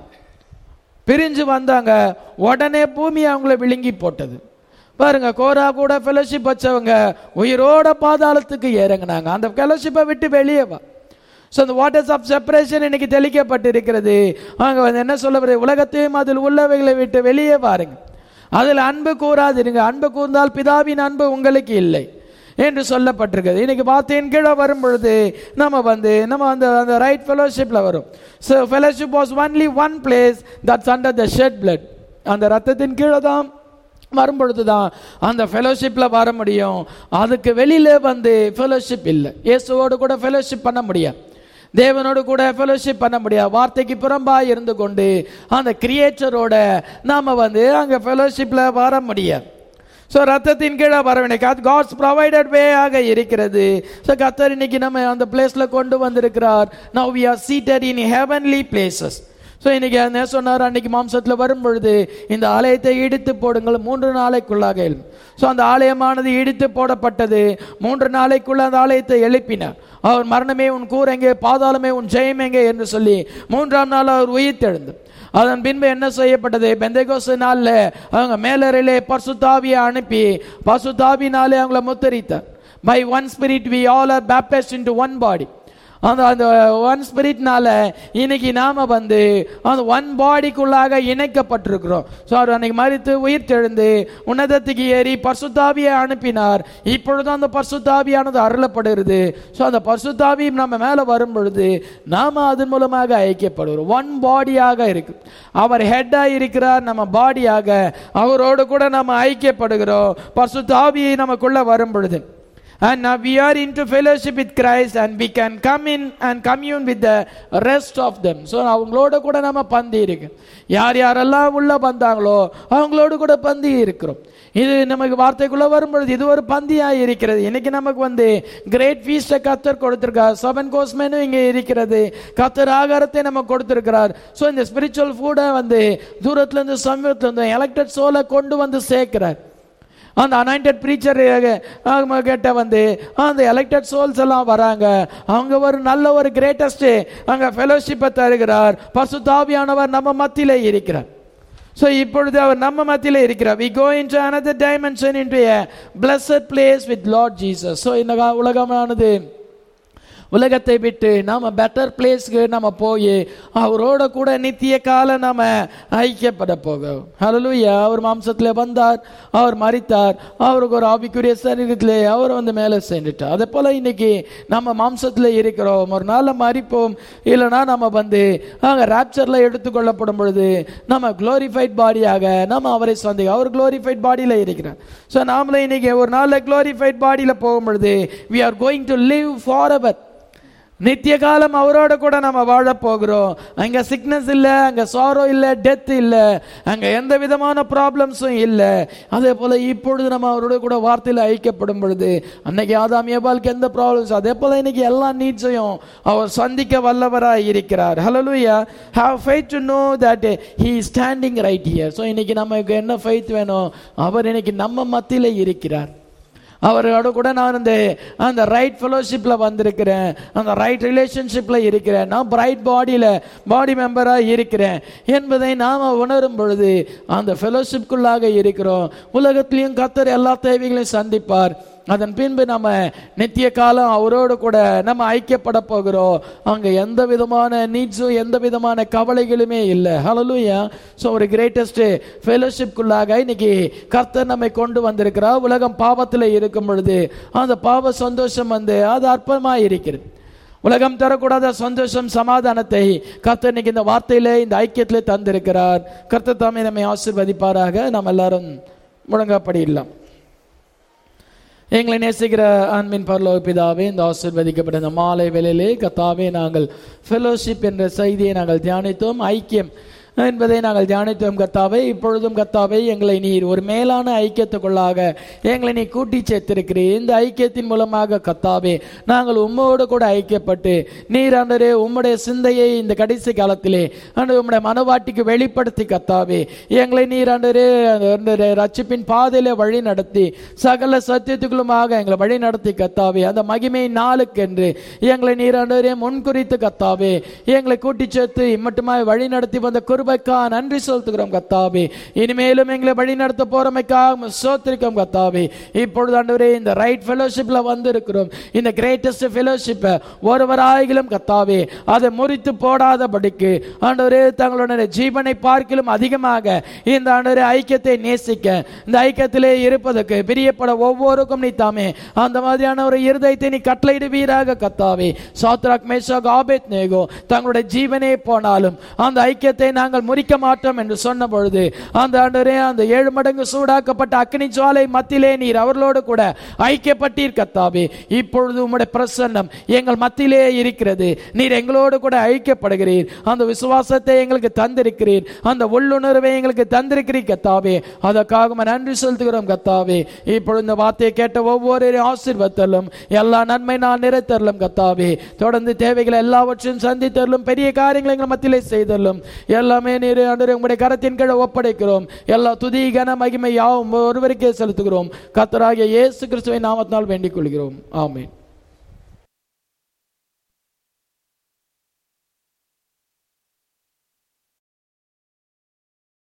பிரிஞ்சு வந்தாங்க உடனே பூமி அவங்கள விழுங்கி போட்டது பாருங்க கோரா கூட ஃபெலோஷிப் வச்சவங்க உயிரோட பாதாளத்துக்கு இறங்குனாங்க அந்த ஃபெலோஷிப்பை விட்டு வெளியே வா ஸோ அந்த வாட்டர்ஸ் ஆஃப் செப்பரேஷன் இன்னைக்கு தெளிக்கப்பட்டு இருக்கிறது அவங்க வந்து என்ன சொல்ல வருது உலகத்தையும் அதில் உள்ளவைகளை விட்டு வெளியே வாருங்க அதில் அன்பு கூறாதிருங்க அன்பு கூர்ந்தால் பிதாவின் அன்பு உங்களுக்கு இல்லை என்று சொல்லப்பட்டிருக்கிறது இன்னைக்கு வார்த்தையின் கீழே வரும் பொழுது நம்ம வந்து நம்ம அந்த அந்த ரைட் ஃபெலோஷிப்பில் வரும் so fellowship was only one place that's under the shed blood அந்த ரத்தத்தின் கீழே தான் வரும் பொழுது தான் அந்த ஃபெலோஷிப்பில் வர முடியும் அதுக்கு வெளியில வந்து ஃபெலோஷிப் இல்லை இயேசுவோடு கூட ஃபெலோஷிப் பண்ண முடியாது தேவனோடு கூட ஃபெலோஷிப் பண்ண முடியாது வார்த்தைக்கு புறம்பா இருந்து கொண்டு அந்த கிரியேட்டரோட நாம வந்து அங்க ஃபெலோஷிப்ல வர முடியாது ஸோ ரத்தத்தின் கீழே வர வேண்டிய காட்ஸ் ப்ரொவைடட் வே ஆக இருக்கிறது ஸோ கத்தர் இன்னைக்கு நம்ம அந்த பிளேஸ்ல கொண்டு வந்திருக்கிறார் now we are seated in heavenly places so இன்னைக்கு என்ன சொன்னார் அன்னைக்கு மாம்சத்தில் வரும் பொழுது இந்த ஆலயத்தை இடித்து போடுங்கள் மூன்று நாளைக்குள்ளாக ஸோ அந்த ஆலயமானது இடித்து போடப்பட்டது மூன்று நாளைக்குள்ள அந்த ஆலயத்தை எழுப்பினார் அவர் மரணமே உன் கூர் எங்கே பாதாளமே உன் ஜெயம் எங்கே என்று சொல்லி மூன்றாம் நாள் அவர் உயிர்த்தெழுந்தார் அதன் பின்பு என்ன செய்யப்பட்டது பெந்தைகோசு நாள்ல அவங்க மேலறையிலே பசுதாவியை அனுப்பி பசுதாவினாலே அவங்கள முத்தரித்தார் by one spirit we all are baptized into one body அந்த அந்த ஒன் ஸ்பிரிட்னால இன்னைக்கு நாம வந்து அந்த ஒன் பாடிக்குள்ளாக இணைக்கப்பட்டிருக்கிறோம் ஸோ அவர் அன்னைக்கு மறித்து உயிர் தெழுந்து உன்னதத்துக்கு ஏறி பர்சுத்தாவியை அனுப்பினார் இப்பொழுது அந்த பர்சுத்தாவியானது அருளப்படுகிறது ஸோ அந்த பர்சுத்தாவி நம்ம மேலே வரும் பொழுது நாம அதன் மூலமாக ஐக்கியப்படுகிறோம் ஒன் பாடியாக இருக்கு அவர் ஹெட்டாக இருக்கிறார் நம்ம பாடியாக அவரோடு கூட நம்ம ஐக்கியப்படுகிறோம் பர்சுத்தாவியை நமக்குள்ள வரும் பொழுது And now we are into fellowship with Christ and we can come in and commune with the rest of them. So அவங்களோட கூட நம்ம பந்தி இருக்கு யார் யாரெல்லாம் உள்ள வந்தாங்களோ அவங்களோடு கூட பந்தி இருக்கிறோம் இது நமக்கு வார்த்தைக்குள்ள வரும்பொழுது இது ஒரு பந்தியா இருக்கிறது இன்னைக்கு நமக்கு வந்து கிரேட் ஃபீஸ்ட கத்தர் கொடுத்திருக்கார் செவன் கோர்ஸ் மெனு இங்க இருக்கிறது கத்தர் ஆகாரத்தை நம்ம கொடுத்திருக்கிறார் ஸோ இந்த ஸ்பிரிச்சுவல் ஃபுட்டை வந்து தூரத்துல இருந்து சமீபத்துல இருந்து எலக்டட் சோலை கொண்டு வந்து சேர்க்கிறார் அந்த அனாயிண்டட் ப்ரீச்சர் கிட்ட வந்து அந்த எலெக்டட் சோல்ஸ் எல்லாம் வராங்க அவங்க ஒரு நல்ல ஒரு கிரேட்டஸ்ட் அங்க ஃபெலோஷிப்பை தருகிறார் பசுதாவியானவர் நம்ம மத்தியில இருக்கிறார் ஸோ இப்பொழுது அவர் நம்ம மத்தியில இருக்கிறார் we go into another dimension into blessed place with Lord Jesus so இந்த கா- உலகமானது உலகத்தை விட்டு நாம பெட்டர் பிளேஸ்க்கு நம்ம போய் அவரோட கூட நித்திய காலம் நாம ஐக்கியப்பட போகிறோம் ஹalleluya அவர் மாம்சத்திலே வந்தார் அவர் மரித்தார் அவருக்கு ஒரு ஆவிக்குரிய சரீரத்திலே அவர் வந்து மேலே சென்றுட்டார் அதே போல இன்னைக்கு நம்ம மாம்சத்திலே இருக்கிறோம் ஒரு நாள்ல மறிப்போம் இல்லைன்னா நம்ம வந்து அங்க ராப்சர்ல எடுத்துக்கொள்ளப்படும் பொழுது நம்ம குளோரிஃபைட் பாடியாக நம்ம அவரை சந்தி அவர் குளோரிஃபைட் பாடியில இருக்கிறார் ஸோ நாமளே இன்னைக்கு ஒரு நாள்ல குளோரிஃபைட் பாடியில போகும் பொழுது we are going to live forever நித்திய காலம் அவரோட கூட நம்ம வாழ போகிறோம் அங்க சிக்னஸ் இல்ல அங்க சாரோ இல்ல டெத் இல்ல அங்க எந்த விதமான ப்ராப்ளம்ஸும் இல்ல அதே போல இப்பொழுது நம்ம அவரோட கூட வார்த்தையில ஐக்கியப்படும் பொழுது அன்னைக்கு ஆதாம் ஏபாலுக்கு எந்த ப்ராப்ளம்ஸ் அதே போல இன்னைக்கு எல்லா நீட்ஸையும் அவர் சந்திக்க வல்லவராய் இருக்கிறார் ஹalleluya have faith to know that he is standing right here so இன்னைக்கு நமக்கு என்ன faith வேணும் அவர் இன்னைக்கு நம்ம மத்தியில இருக்கிறார் அவரோட கூட நான் இந்த அந்த ரைட் ஃபெலோஷிப்ல வந்திருக்கிறேன் அந்த ரைட் ரிலேஷன்ஷிப்ல இருக்கிறேன் நான் பிரைட் பாடியில பாடி மெம்பரா இருக்கிறேன் என்பதை நாம உணரும் பொழுது அந்த ஃபெலோஷிப்குள்ளாக இருக்கிறோம் உலகத்திலையும் கத்தர் எல்லா தேவைகளையும் சந்திப்பார் அதன் பின்பு நம்ம நித்திய காலம் அவரோடு கூட நம்ம ஐக்கியப்பட போகிறோம் அங்க எந்த விதமான நீட்ஸும் எந்த விதமான கவலைகளுமே இல்லை ஹalleluya ஸோ ஒரு கிரேட்டஸ்ட் ஃபெலோஷிப்குள்ளாக இன்னைக்கு கர்த்தர் நம்மை கொண்டு வந்திருக்கிறார் உலகம் பாவத்தில் இருக்கும் பொழுது அந்த பாவ சந்தோஷம் வந்து அது அற்பமாக இருக்கிறது உலகம் தரக்கூடாத சந்தோஷம் சமாதானத்தை கர்த்தர் இன்னைக்கு இந்த வார்த்தையிலே இந்த ஐக்கியத்திலே தந்திருக்கிறார் கர்த்தர் தாமே நம்மை ஆசீர்வதிப்பாராக நாம் எல்லாரும் முழங்கப்படியிடலாம் எங்களை நேசிக்கிற அன்பின் பரலோக பிதாவே இந்த ஆசீர்வதிக்கப்பட்ட இந்த மாலை வேளையிலே கத்தாவே நாங்கள் ஃபெலோஷிப் என்ற செய்தியை நாங்கள் தியானித்தோம் ஐக்கியம் என்பதை நாங்கள் தியானித்தோம் கத்தாவே இப்பொழுதும் கத்தாவே எங்களை நீர் ஒரு மேலான ஐக்கியத்துக்குள்ளாக எங்களை நீ கூட்டி சேர்த்திருக்கிறீர் இந்த ஐக்கியத்தின் மூலமாக கத்தாவே நாங்கள் உம்மோடு கூட ஐக்கியப்பட்டு நீர் ஆண்டரே உம்முடைய சிந்தையை இந்த கடைசி காலத்திலே ஆண்டு உம்முடைய மனவாட்டிக்கு வெளிப்படுத்தி கத்தாவே எங்களை நீர் ஆண்டரே ஆண்டவரே, ரட்சிப்பின் பாதையிலே வழி நடத்தி சகல சத்தியத்துக்குள்ளுமாக எங்களை வழி நடத்தி கத்தாவே அந்த மகிமை நாளுக்கென்று எங்களை நீர் ஆண்டவரே முன்குறித்து கத்தாவே எங்களை கூட்டி சேர்த்து இம்மட்டுமாய் வழி நடத்தி வந்த கிருபைக்கா நன்றி செலுத்துகிறோம் கத்தாவே இனிமேலும் எங்களை வழி நடத்த போறமைக்காக சோத்திரிக்கோம் கத்தாவே இப்பொழுது ஆண்டவரே இந்த ரைட் ஃபெலோஷிப்ல வந்திருக்கிறோம் இந்த கிரேட்டஸ்ட் ஃபெலோஷிப்பை ஒருவராயிலும் கத்தாவே அதை முறித்து போடாதபடிக்கு ஆண்டவரே தங்களுடைய ஜீவனை பார்க்கிலும் அதிகமாக இந்த ஆண்டவரே ஐக்கியத்தை நேசிக்க இந்த ஐக்கியத்திலே இருப்பதற்கு பிரியப்பட ஒவ்வொருக்கும் நீ தாமே அந்த மாதிரியான ஒரு இருதயத்தை நீ கட்டளையிடுவீராக கத்தாவே சாத்ராக் மேஷாக் ஆபேத் நேகோ தங்களுடைய ஜீவனே போனாலும் அந்த ஐக்கியத்தை நாங்கள் முறிக்க மாட்டோம் என்று சொன்ன பொழுது அந்த ஆண்டவரே அந்த ஏழு மடங்கு சூடாக்கப்பட்ட அக்னி ஜுவாலை மத்தியிலே நீர் அவர்களோடு கூட ஐக்கியப்பட்டீர் கத்தாவே இப்பொழுது உம்முடைய பிரசன்னம் எங்கள் மத்தியிலே இருக்கிறது நீர் எங்களோடு கூட ஐக்கியப்படுகிறீர் அந்த விசுவாசத்தை எங்களுக்கு தந்திருக்கிறீர் அந்த உள்ளுணர்வை எங்களுக்கு தந்திருக்கிறீர் கத்தாவே அதற்காக உம்மை நன்றி செலுத்துகிறோம் கத்தாவே இப்பொழுது இந்த வார்த்தையை கேட்ட ஒவ்வொரு ஆசீர்வத்தலும் எல்லா நன்மை நான் நிறைத்தரலும் கத்தாவே தொடர்ந்து தேவைகளை எல்லாவற்றையும் சந்தித்தரலும் பெரிய காரியங்களை எங்கள் மத்தியிலே செய்தரலும் எல்லாமே நீர் ஆண்டவரே உங்களுடைய கரத்தின் கீழே ஒப்படைக்கிறோம் எல்லா துதி கன மகிமை யாவும் ஒருவருக்கே செலுத்துகிறோம் கத்தராகிய இயேசு கிறிஸ்துவை நாமத்தினால் வேண்டிக் கொள்கிறோம் ஆமென்